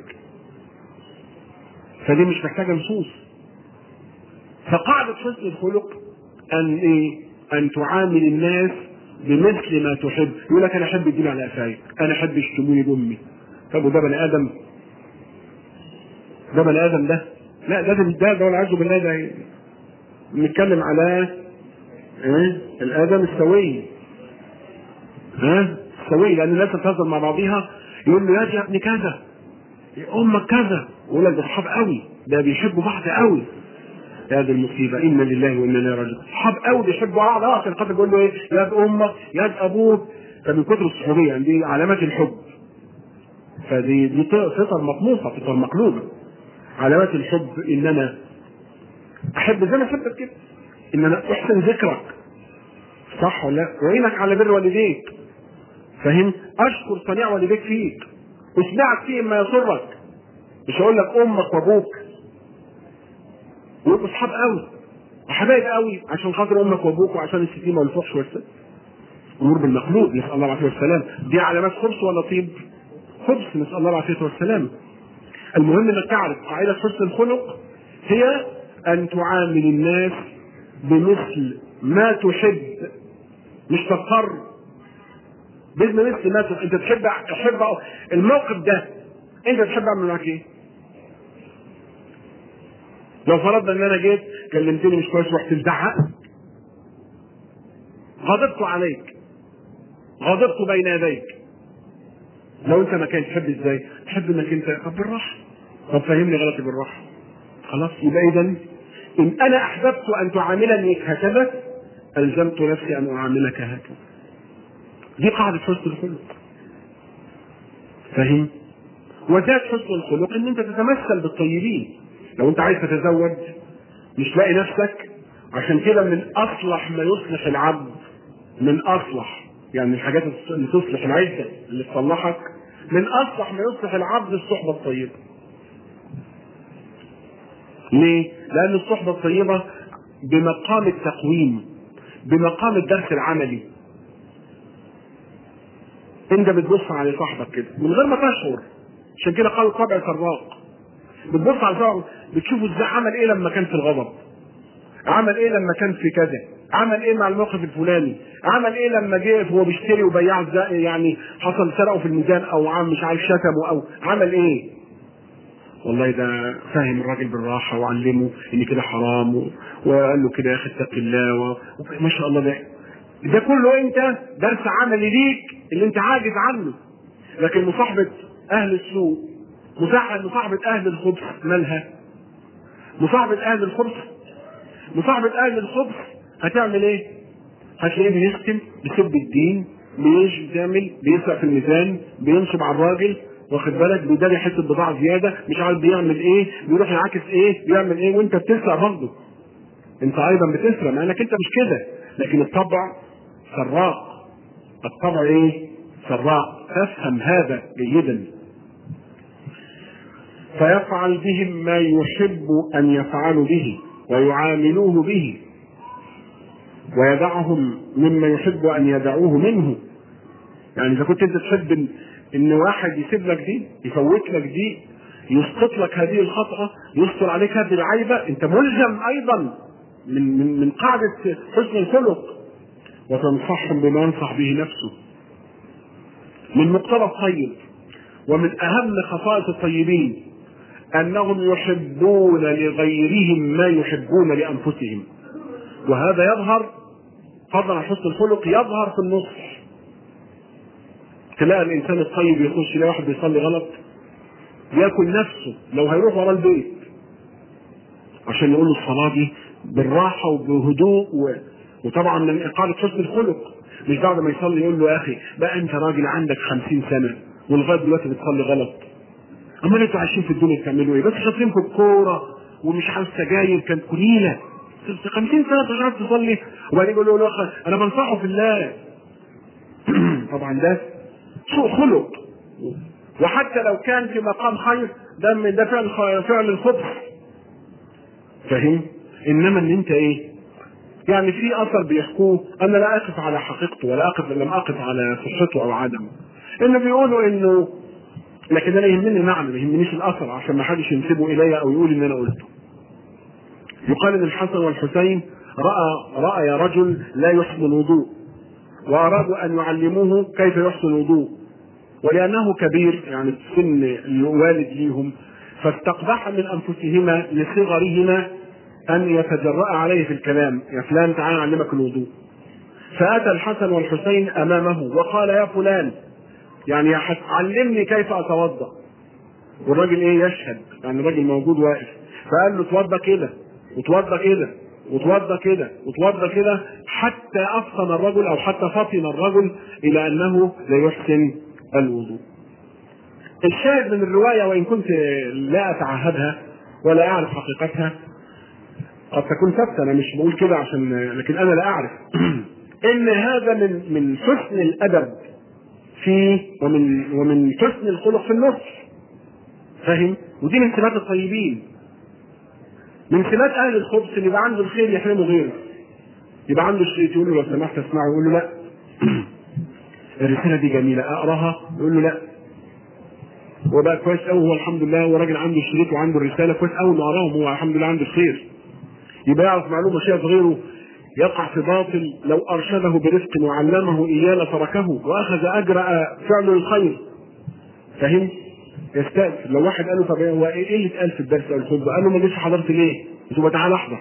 فدي مش محتاجه نصوص فقاعده حسن الخلق ان ايه؟ ان تعامل الناس بمثل ما تحب يقول لك انا احب يديني على قفايا انا احب يشتموني بامي طب وده بني ادم ده بني ادم ده لا ده ده ده والعياذ بالله ده نتكلم على ايه الادم السوي ها السوي لان الناس تتهزر مع بعضيها يقول له يا ابني كذا امك كذا يقول لك ده اصحاب قوي ده بيحبوا بعض قوي هذه المصيبة إنا لله وإنا إليه راجعون أصحاب قوي بيحبوا بعض أه عشان خاطر يقول له إيه يد أمك يد أبوك فمن كتر الصحوبية يعني دي علامات الحب فدي دي فطر مطموسة فطر مقلوبة علامات الحب إن أنا أحب زي ما أحبك كده إن أنا أحسن ذكرك صح ولا لا؟ وإنك على بر والديك فاهم؟ أشكر صنيع والديك فيك أسمعك فيه ما يسرك مش هقول لك أمك وأبوك ويبقوا اصحاب قوي وحبايب قوي عشان خاطر امك وابوك وعشان الشتيمه والفحش والسب امور بالمخلوق نسال الله العافيه والسلام دي علامات خبث ولا طيب؟ خبث نسال الله العافيه والسلام المهم انك تعرف قاعده حسن الخلق هي ان تعامل الناس بمثل ما تحب مش تضطر بمثل ما تحب انت تحب تحب الموقف ده انت تحب اعمل معاك ايه؟ لو فرضنا ان انا جيت كلمتني مش كويس ورحت مزعق غضبت عليك غضبت بين يديك لو انت مكان تحب ازاي؟ تحب انك انت طب بالراحه طب فهمني غلطي بالراحه خلاص يبقى اذا ان انا احببت ان تعاملني هكذا الزمت نفسي ان اعاملك هكذا دي قاعده حسن الخلق فاهم؟ وزاد حسن الخلق ان انت تتمثل بالطيبين لو انت عايز تتزوج مش لاقي نفسك عشان كده من اصلح ما يصلح العبد من اصلح يعني الحاجات اللي تصلح العزه اللي تصلحك من اصلح ما يصلح العبد الصحبه الطيبه ليه؟ لأن الصحبة الطيبة بمقام التقويم بمقام الدرس العملي انت بتبص على صاحبك كده من غير ما تشعر عشان كده قالوا طبع سراق بتبص على صاحبك بتشوفه ازاي عمل ايه لما كان في الغضب عمل ايه لما كان في كذا عمل ايه مع الموقف الفلاني عمل ايه لما جه وهو بيشتري وبياع يعني حصل سرقه في الميزان او عم مش عارف شتمه او عمل ايه والله ده فاهم الراجل بالراحه وعلمه ان كده حرام و... وقال له كده يا اخي اتق الله و... ما شاء الله ده ده كله انت درس عملي ليك اللي انت عاجز عنه لكن مصاحبه اهل السوء مصاحبه اهل الخبث مالها مصاحبه اهل الخبث مصاحبه اهل الخبث هتعمل ايه؟ هتلاقيه بيشتم بيسب الدين بيش بتعمل بيسرق في الميزان بينصب على الراجل واخد بالك بيداري حته بضاعه زياده مش عارف بيعمل ايه بيروح يعاكس ايه بيعمل ايه وانت بتسرق برضه انت ايضا بتسرق مع انك انت مش كده لكن الطبع سراق الطبع ايه سراق فافهم هذا جيدا فيفعل بهم ما يحب ان يفعلوا به ويعاملوه به ويدعهم مما يحب ان يدعوه منه يعني اذا كنت انت تحب ان واحد يسيب لك دي يفوت لك دي يسقط لك هذه الخطأة يستر عليك هذه العيبة انت ملزم ايضا من من من قاعدة حسن الخلق وتنصحهم بما ينصح به نفسه من مقتضى الطيب ومن اهم خصائص الطيبين انهم يحبون لغيرهم ما يحبون لانفسهم وهذا يظهر فضلا عن حسن الخلق يظهر في النصح تلاقي الانسان الطيب يخش يلاقي واحد بيصلي غلط ياكل نفسه لو هيروح ورا البيت عشان يقول له الصلاه دي بالراحه وبهدوء و... وطبعا من اقامه حسن الخلق مش بعد ما يصلي يقول له يا اخي بقى انت راجل عندك خمسين سنه ولغايه دلوقتي بتصلي غلط امال انتوا عايشين في الدنيا بتعملوا ايه؟ بس شاطرين في الكوره ومش عارف سجاير كانت قليله 50 سنه مش عارف تصلي وبعدين يقول له انا بنصحه في الله طبعا ده سوء خلق وحتى لو كان في مقام خير ده من ده فعل فعل الخبث فاهم؟ انما ان انت ايه؟ يعني في اثر بيحكوه انا لا اقف على حقيقته ولا اقف لم اقف على صحته او عدمه. انه بيقولوا انه لكن انا يهمني المعنى ما يهمنيش الاثر عشان ما حدش ينسبه الي او يقول ان انا قلته. يقال ان الحسن والحسين راى راى رجل لا يحسن الوضوء وارادوا ان يعلموه كيف يحسن الوضوء ولانه كبير يعني في سن الوالد ليهم فاستقبح من انفسهما لصغرهما ان يتجرأ عليه في الكلام يا فلان تعال اعلمك الوضوء فاتى الحسن والحسين امامه وقال يا فلان يعني يا حسن علمني كيف اتوضا والراجل ايه يشهد يعني الراجل موجود واقف فقال له اتوضا كده وتوضا كده وتوضا كده وتوضا كده حتى افطن الرجل او حتى فطن الرجل الى انه لا يحسن الوضوء. الشاهد من الروايه وان كنت لا اتعهدها ولا اعرف حقيقتها قد تكون ثابته انا مش بقول كده عشان لكن انا لا اعرف ان هذا من من حسن الادب فيه ومن ومن حسن الخلق في النصح فاهم؟ ودي من صفات الطيبين من سمات اهل الخبث اللي يبقى عنده الخير يحرمه غيره يبقى عنده شريط يقول له لو سمحت اسمعه يقول له لا الرساله دي جميله اقراها يقول له لا هو بقى كويس قوي هو الحمد لله هو راجل عنده الشريط وعنده الرساله كويس قوي انه قراهم هو الحمد لله عنده الخير يبقى يعرف معلومه شاف غيره يقع في باطل لو ارشده برفق وعلمه اياه لتركه واخذ اجر فعل الخير فهمت؟ يستأذن لو واحد قال له طب هو ايه اللي اتقال في الدرس او الخطبه؟ قال له ما جيتش حضرت ليه؟ قلت تعالى احضر.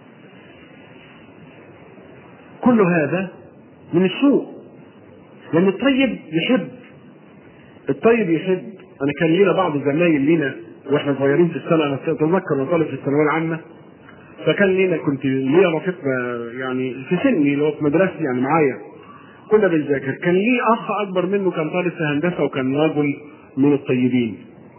كل هذا من السوء لان الطيب يحب الطيب يحب انا كان لينا بعض الزمايل لينا واحنا صغيرين في السنه انا اتذكر وانا طالب في الثانويه العامه فكان لينا كنت ليا رفيق يعني في سني اللي هو في مدرستي يعني معايا كنا بنذاكر كان لي اخ اكبر منه كان طالب في هندسه وكان رجل من الطيبين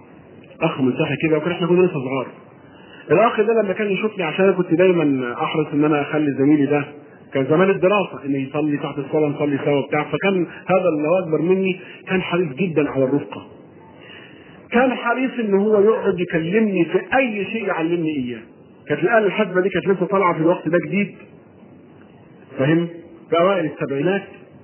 اخ ملتحي كده وكان احنا كنا لسه صغار الاخ ده لما كان يشوفني عشان انا كنت دايما احرص ان انا اخلي زميلي ده كان زمان الدراسه ان يصلي تحت الصلاه نصلي سوا بتاع فكان هذا اللي هو اكبر مني كان حريص جدا على الرفقه كان حريص ان هو يقعد يكلمني في اي شيء يعلمني اياه كانت الاله الحاسبه دي كانت لسه طالعه في الوقت ده جديد فاهم في اوائل السبعينات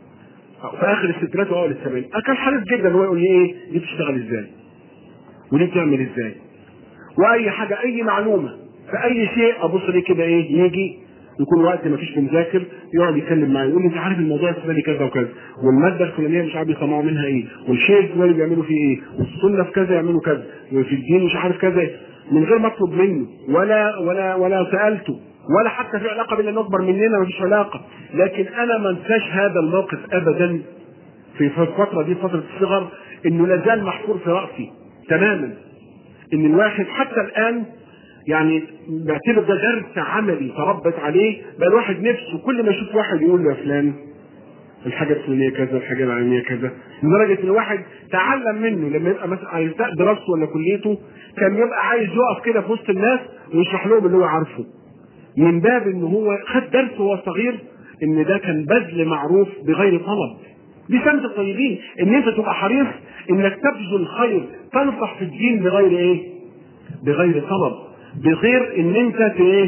في اخر الستينات واوائل السبعينات كان حريص جدا هو يقول لي ايه دي بتشتغل ازاي ودي بتعمل ازاي واي حاجه اي معلومه في اي شيء ابص ليه كده ايه يجي يكون وقت ما فيش بنذاكر يقعد يتكلم معايا يقول لي انت عارف الموضوع الفلاني كذا وكذا والماده الفلانيه مش عارف يصنعوا منها ايه والشيء الفلاني بيعملوا فيه ايه والسنه في كذا يعملوا كذا وفي الدين مش عارف كذا من غير ما اطلب منه ولا ولا ولا سالته ولا حتى في علاقه بين اكبر مننا ما فيش علاقه لكن انا ما انساش هذا الموقف ابدا في الفتره دي فتره الصغر انه لا زال محفور في راسي تماما ان الواحد حتى الان يعني بعتبر ده درس عملي تربت عليه بقى الواحد نفسه كل ما يشوف واحد يقول له يا فلان الحاجة الفلانية كذا الحاجة العلمية كذا لدرجة ان الواحد تعلم منه لما يبقى مثلا هيبدأ دراسته ولا كليته كان يبقى عايز يقف كده في وسط الناس ويشرح لهم اللي هو عارفه من باب ان هو خد درس وهو صغير ان ده كان بذل معروف بغير طلب دي سمة الطيبين ان انت تبقى حريص انك تبذل خير تنصح في الدين بغير ايه بغير طلب بغير ان انت ت- ايه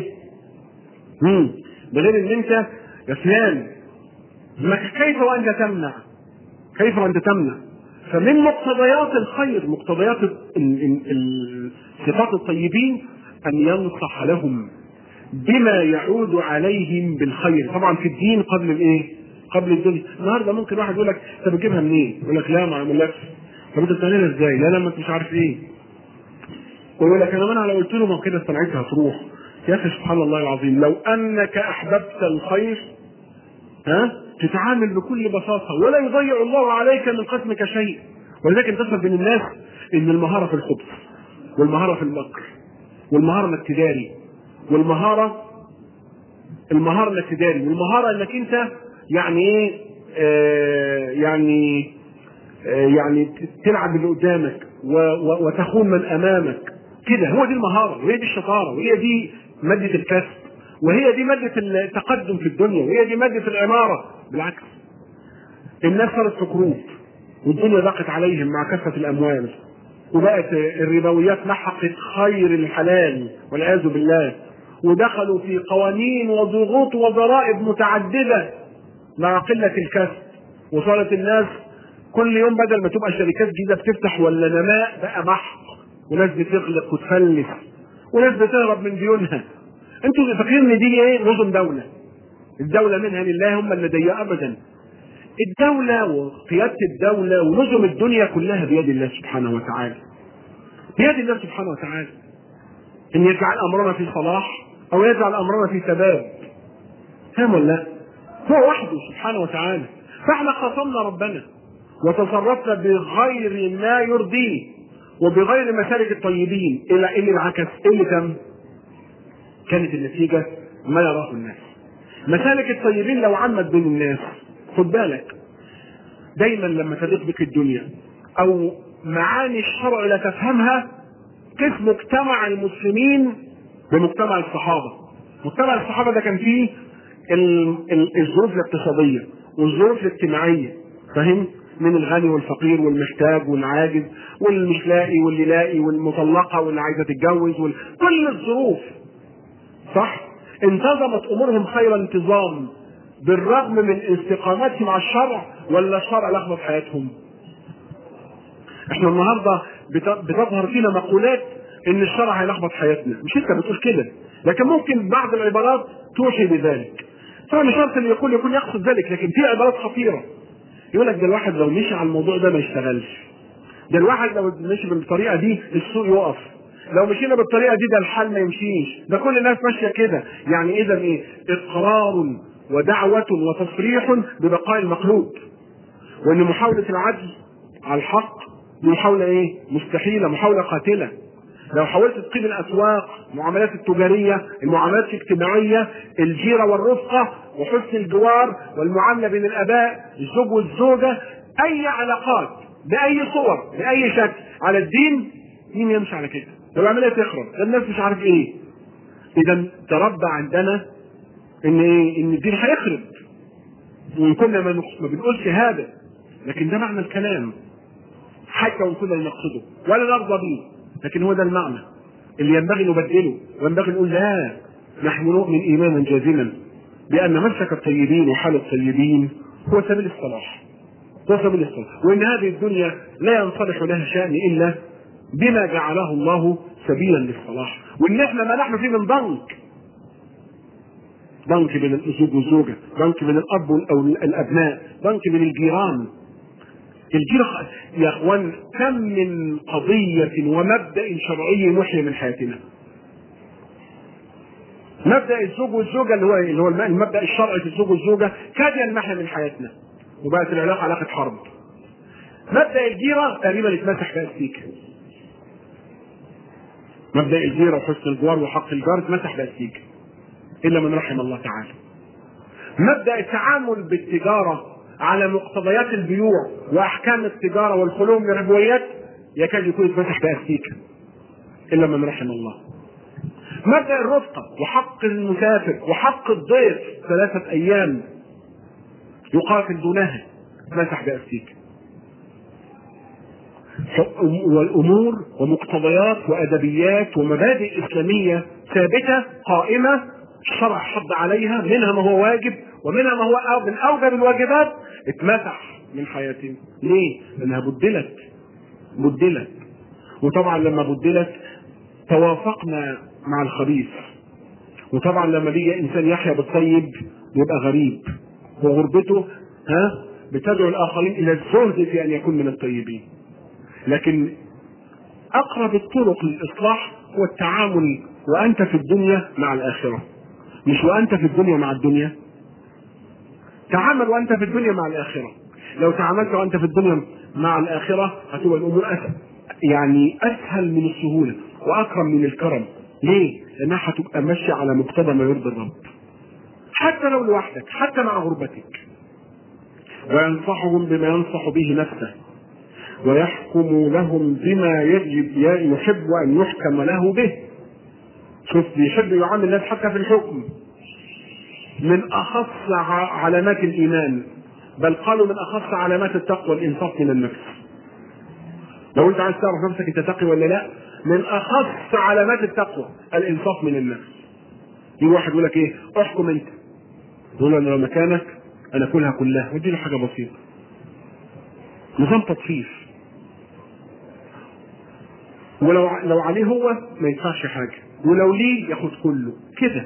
مم. بغير ان انت يا فلان ما كيف وانت تمنع كيف وانت تمنع فمن مقتضيات الخير مقتضيات ال- ال- ال- صفات الطيبين ان ينصح لهم بما يعود عليهم بالخير طبعا في الدين قبل الايه قبل الدنيا النهارده ممكن واحد يقول لك انت بتجيبها منين يقول لك لا ما عملكش طب انت بتعملها ازاي لا لا ما انت مش عارف ايه ويقول لك انا ما انا لو قلت له ما كده صنعتها هتروح يا اخي سبحان الله العظيم لو انك احببت الخير ها تتعامل بكل بساطه ولا يضيع الله عليك من قسمك شيء ولذلك انتشر بين الناس ان المهاره في الخبز والمهاره في المكر والمهاره انك تداري والمهاره المهاره انك تداري والمهاره انك انت يعني ايه آه يعني آه يعني تلعب اللي قدامك و- و- وتخون من امامك كده هو دي المهاره وهي دي الشطاره وهي دي ماده الكسب وهي دي ماده التقدم في الدنيا وهي دي ماده العماره بالعكس الناس صارت في كروب والدنيا ضاقت عليهم مع كثره الاموال وبقت الربويات محقت خير الحلال والعياذ بالله ودخلوا في قوانين وضغوط وضرائب متعدده مع قله الكسب وصارت الناس كل يوم بدل ما تبقى شركات جديده بتفتح ولا نماء بقى محق وناس بتغلق وتفلس وناس بتهرب من ديونها انتوا فاكرين ان دي ايه نظم دوله الدوله منها لله هم اللي ضيقه ابدا الدولة وقيادة الدولة ونظم الدنيا كلها بيد الله سبحانه وتعالى. بيد الله سبحانه وتعالى. إن يجعل أمرنا في صلاح أو يجعل أمرنا في ثبات. فاهم ولا لا؟ هو وحده سبحانه وتعالى. فاحنا خصمنا ربنا وتصرفنا بغير ما يرضيه وبغير مسالك الطيبين إلى إيه اللي انعكس؟ إيه اللي تم؟ كانت النتيجة ما يراه الناس. مسالك الطيبين لو عمت بين الناس خد بالك دايما لما تضيق بك الدنيا او معاني الشرع لا تفهمها كيف مجتمع المسلمين بمجتمع الصحابه مجتمع الصحابه ده كان فيه ال- ال- الظروف الاقتصاديه والظروف الاجتماعيه فاهم من الغني والفقير والمحتاج والعاجز والمش لاقي واللي لاقي والمطلقه واللي عايزه تتجوز وال... كل الظروف صح انتظمت امورهم خير انتظام بالرغم من استقامتهم على الشرع ولا الشرع لخبط حياتهم احنا النهارده بت- بتظهر فينا مقولات ان الشرع هيلخبط حياتنا مش انت بتقول كده لكن ممكن بعض العبارات توحي بذلك طبعا مش شرط اللي يقول يكون يقصد ذلك لكن في عبارات خطيره يقول لك ده الواحد لو مشي على الموضوع ده ما يشتغلش ده الواحد لو مشي بالطريقه دي السوق يقف لو مشينا بالطريقه دي ده الحال ما يمشيش ده كل الناس ماشيه كده يعني اذا ايه اقرار ودعوه وتصريح ببقاء المخلوق وان محاوله العدل على الحق دي محاوله ايه مستحيله محاوله قاتله لو حاولت تقيم الاسواق المعاملات التجاريه المعاملات الاجتماعيه الجيره والرفقه وحسن الجوار والمعامله بين الاباء الزوج والزوجه اي علاقات باي صور باي شكل على الدين مين يمشي على كده؟ ده العمليه تخرب ده الناس مش عارف ايه اذا تربى عندنا ان ايه ان الدين هيخرب وان كنا ما نق- ما بنقولش هذا لكن ده معنى الكلام حتى وان كنا نقصده ولا نرضى به لكن هو ده المعنى اللي ينبغي نبدله وينبغي نقول لا نحن نؤمن ايمانا جازما بان مسلك الطيبين وحال الطيبين هو سبيل الصلاح هو سبيل الصلاح وان هذه الدنيا لا ينصلح لها شان الا بما جعله الله سبيلا للصلاح وان احنا ما نحن فيه من ضنك ضنك بين الزوج والزوجه ضنك بين الاب او الابناء ضنك بين الجيران الجيرة يا اخوان كم من قضية ومبدأ شرعي محيي من حياتنا مبدأ الزوج والزوجة اللي هو اللي هو المبدأ الشرعي في الزوج والزوجة كاد ينمحي من حياتنا وبقت العلاقة علاقة حرب مبدأ الجيرة تقريبا اتمسح في أستيكة مبدأ الجيرة وحسن الجوار وحق الجار اتمسح في أستيكة إلا من رحم الله تعالى مبدأ التعامل بالتجارة على مقتضيات البيوع واحكام التجاره والخلو من الربويات يكاد يكون اتمسح باستيكه الا من رحم الله. مبدا الرفقه وحق المسافر وحق الضيف ثلاثه ايام يقاتل دونها اتمسح باستيكه. والامور ومقتضيات وادبيات ومبادئ اسلاميه ثابته قائمه الشرع حض عليها منها ما هو واجب ومنها ما هو من اوجب الواجبات اتمسح من حياتنا ليه؟ لانها بدلت بدلت وطبعا لما بدلت توافقنا مع الخبيث وطبعا لما بيجي انسان يحيا بالطيب يبقى غريب وغربته ها بتدعو الاخرين الى الزهد في ان يكون من الطيبين لكن اقرب الطرق للاصلاح هو التعامل وانت في الدنيا مع الاخره مش وانت في الدنيا مع الدنيا تعامل وانت في الدنيا مع الاخره لو تعاملت وانت في الدنيا مع الاخره هتبقى الامور اسهل يعني اسهل من السهوله واكرم من الكرم ليه؟ لانها هتبقى ماشيه على مقتضى ما يرضي الرب حتى لو لوحدك حتى مع غربتك وينصحهم بما ينصح به نفسه ويحكم لهم بما يجب يحب ان يحكم له به شوف بيحب يعامل الناس حتى في الحكم من اخص علامات الايمان بل قالوا من اخص علامات التقوى الانصاف من النفس لو انت عايز تعرف نفسك انت تقي ولا لا من اخص علامات التقوى الانصاف من النفس يجي واحد يقول لك ايه احكم انت يقول انا لو مكانك انا كلها كلها ودي له حاجه بسيطه نظام تطفيف ولو لو عليه هو ما يدفعش حاجه ولو ليه ياخد كله كده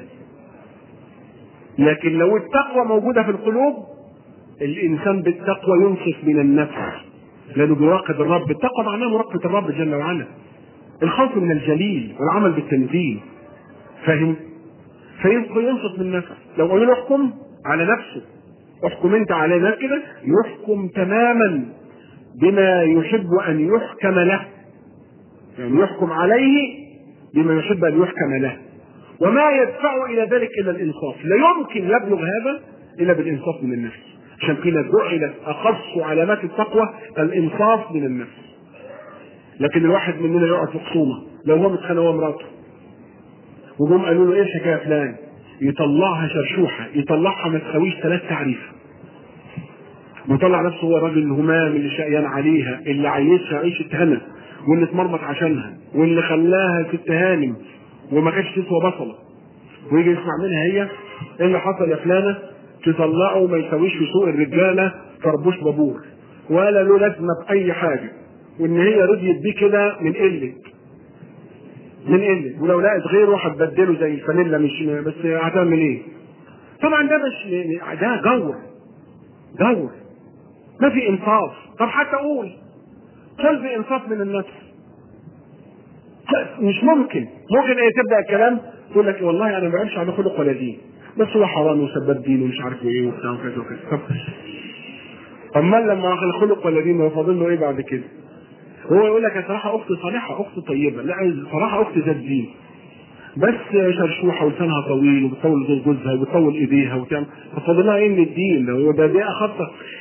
لكن لو التقوى موجودة في القلوب الإنسان بالتقوى ينصف من النفس لأنه بيراقب الرب التقوى معناه مراقبة الرب جل وعلا الخوف من الجليل والعمل بالتنزيل فاهم؟ فينصف من نفسه لو قالوا له احكم على نفسه احكم انت على نفسك كده يحكم تماما بما يحب ان يحكم له يعني يحكم عليه بما يحب ان يحكم له وما يدفع الى ذلك الا الانصاف لا يمكن يبلغ هذا الا بالانصاف من النفس عشان كده جعلت اخص علامات التقوى الانصاف من النفس لكن الواحد مننا يقعد في خصومه لو هو متخانق هو مراته وجم قالوا له ايه الحكايه فلان يطلعها شرشوحه يطلعها ما تساويش ثلاث تعريف ويطلع نفسه هو الراجل الهمام اللي شقيان عليها اللي عايشها عيشه هنا واللي اتمرمط عشانها واللي خلاها ست هانم وما كانتش تسوى بصله ويجي يسمع منها هي ايه اللي حصل يا فلانه تطلعه ما يساويش في سوق الرجاله طربوش بابور ولا له لازمه باي حاجه وان هي رضيت بيه كده من قله من قله ولو لقت غيره هتبدله زي الفانيلا مش بس هتعمل ايه؟ طبعا ده مش ده جور جور ما في انصاف طب حتى اقول قل بانصاف من النفس مش ممكن ممكن ايه تبدا الكلام تقول لك والله انا ما بعرفش عن خلق ولا دين بس هو حرام وسبب دين ومش عارف ايه وبتاع وكذا وكذا طب امال لما الخلق ولا دين هو فاضل له ايه بعد كده؟ هو يقول لك صراحه اختي صالحه اخت طيبه لا صراحه اختي ذات دين بس شرشوحه ولسانها طويل وبتطول جوزها وبتطول ايديها وتعمل فاضل لها ايه من الدين هو ده دي اخص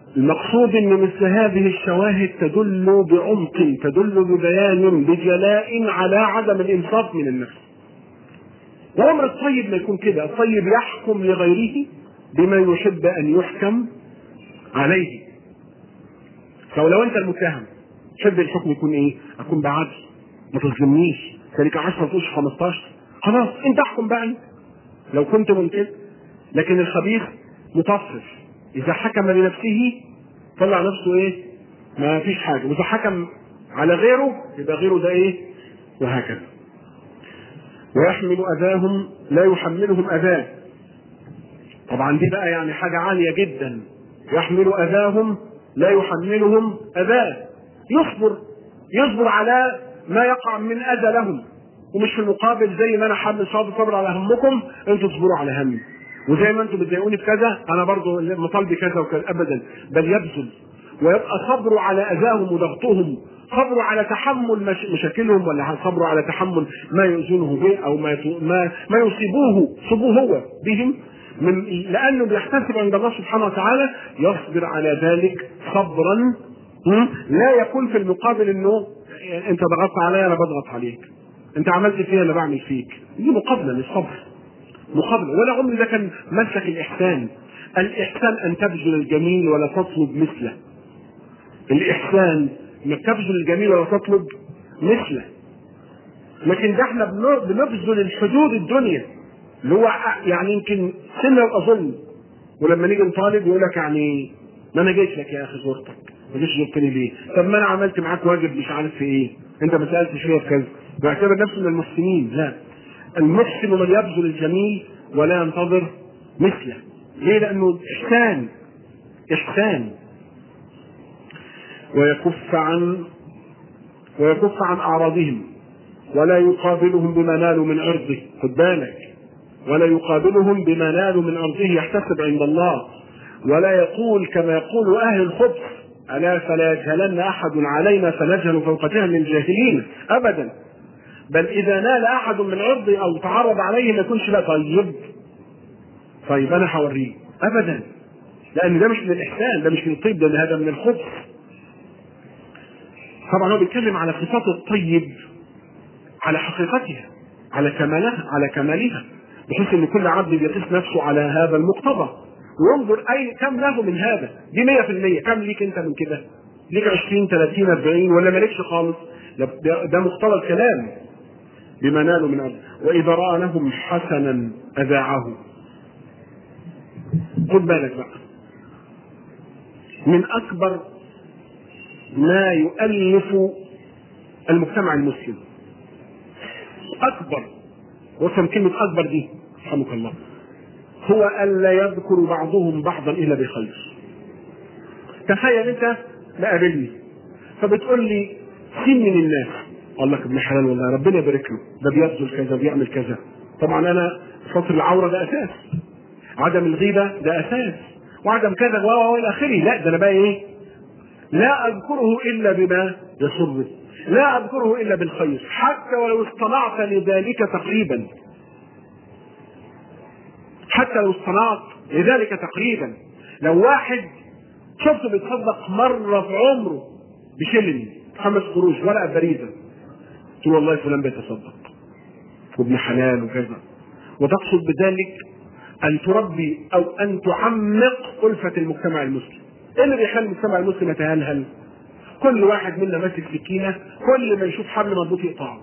المقصود ان مثل هذه الشواهد تدل بعمق تدل ببيان بجلاء على عدم الانصاف من النفس وامر الطيب ما يكون كده الطيب يحكم لغيره بما يحب ان يحكم عليه فلو لو انت المتهم تحب الحكم يكون ايه؟ اكون بعدل ما تظلمنيش خليك 10 ما تقولش 15 خلاص انت احكم بقى انت لو كنت ممكن لكن الخبيث مطفف اذا حكم لنفسه طلع نفسه ايه؟ ما فيش حاجه واذا حكم على غيره يبقى غيره ده ايه؟ وهكذا ويحمل اذاهم لا يحملهم اذاه طبعا دي بقى يعني حاجه عاليه جدا يحمل اذاهم لا يحملهم اذاه يصبر يصبر على ما يقع من اذى لهم ومش في المقابل زي ما انا حامل صبر صبر على همكم انتوا تصبروا على همي وزي ما انتوا بتضايقوني في كذا انا برضو مطالبي كذا وكذا ابدا بل يبذل ويبقى صبره على اذاهم وضغطهم صبره على تحمل مش مشاكلهم ولا صبره على تحمل ما يؤذونه به او ما ما ما يصيبوه يصيبوه هو بهم من لانه بيحتسب عند الله سبحانه وتعالى يصبر على ذلك صبرا لا يكون في المقابل انه انت ضغطت عليا انا بضغط عليك انت عملت فيها انا بعمل فيك دي مقابله مش صبر مقابله ولا عمري ده كان مسلك الاحسان الاحسان ان تبذل الجميل ولا تطلب مثله الاحسان انك تبذل الجميل ولا تطلب مثله لكن ده احنا بنبذل الحدود الدنيا اللي هو يعني يمكن سنه اظن ولما نيجي نطالب يقول لك يعني ما انا جيت لك يا اخي زرتك ما جيتش زرتني ليه؟ طب ما انا عملت معاك واجب مش عارف في ايه؟ انت ما سالتش فيا في كذا بيعتبر نفسه من المحسنين لا المحسن من يبذل الجميل ولا ينتظر مثله ليه؟ لانه احسان احسان ويكف عن ويكف عن اعراضهم ولا يقابلهم بما نالوا من عرضه خد بالك ولا يقابلهم بما نالوا من عرضه يحتسب عند الله ولا يقول كما يقول اهل الخبث الا فلا يجهلن احد علينا فنجهل فوق جهل الجاهلين ابدا بل اذا نال احد من عرضي او تعرض عليه ما يكونش لا طيب طيب انا هوريه ابدا لان ده مش من الاحسان ده مش من الطيب ده هذا من الخبث طبعا هو بيتكلم على صفات الطيب على حقيقتها على كمالها على كمالها بحيث ان كل عبد بيقيس نفسه على هذا المقتضى وينظر اي كم له من هذا دي 100% كم ليك انت من كده ليك 20 30 40 ولا مالكش خالص ده, ده مقتضى الكلام بما نالوا من أرض واذا راى لهم حسنا اذاعه خد بالك بقى من اكبر ما يؤلف المجتمع المسلم اكبر وافهم كلمه اكبر دي رحمك الله هو الا يذكر بعضهم بعضا الا بخير تخيل انت مقابلني فبتقول لي سين من الناس اقول لك ابن حلال والله ربنا يبارك له ده بيبذل كذا بيعمل كذا طبعا انا ستر العوره ده اساس عدم الغيبه ده اساس وعدم كذا والى اخره لا ده انا بقى ايه لا اذكره الا بما يسره لا اذكره الا بالخير حتى ولو اصطنعت لذلك تقريبا حتى لو اصطنعت لذلك تقريبا لو واحد شفته بيتصدق مره في عمره بشلن خمس قروش ورقه بريده تقول والله فلان بيتصدق وابن حلال وكذا وتقصد بذلك ان تربي او ان تعمق الفه المجتمع المسلم ايه اللي بيخلي المجتمع المسلم يتهلهل كل واحد منا ماسك سكينه كل ما يشوف حبل مربوط يقطعه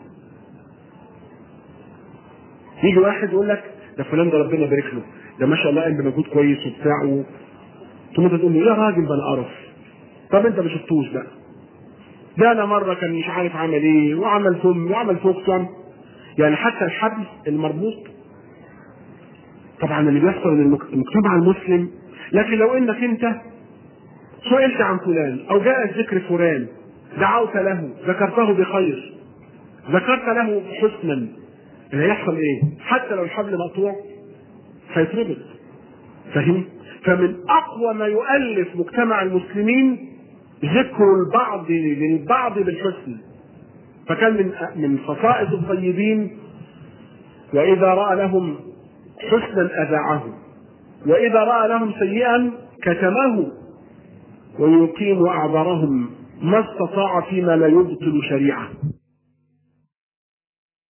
يجي واحد يقول لك ده فلان ده ربنا يبارك له ده ما شاء الله قام بمجهود كويس وبتاع ثم انت تقول له يا راجل بلا قرف طب انت ما شفتوش بقى ده انا مره كان مش عارف عمل ايه وعمل فم وعمل فوق فم يعني حتى الحبل المربوط طبعا اللي بيحصل ان المجتمع المسلم لكن لو انك انت سئلت عن فلان او جاء ذكر فلان دعوت له ذكرته بخير ذكرت له حسنا اللي هيحصل ايه؟ حتى لو الحبل مقطوع هيتربط فاهم؟ فمن اقوى ما يؤلف مجتمع المسلمين ذكر البعض للبعض بالحسن فكان من من خصائص الطيبين واذا راى لهم حسنا اذاعه واذا راى لهم سيئا كتمه ويقيم أعذارهم ما استطاع فيما لا يبطل شريعة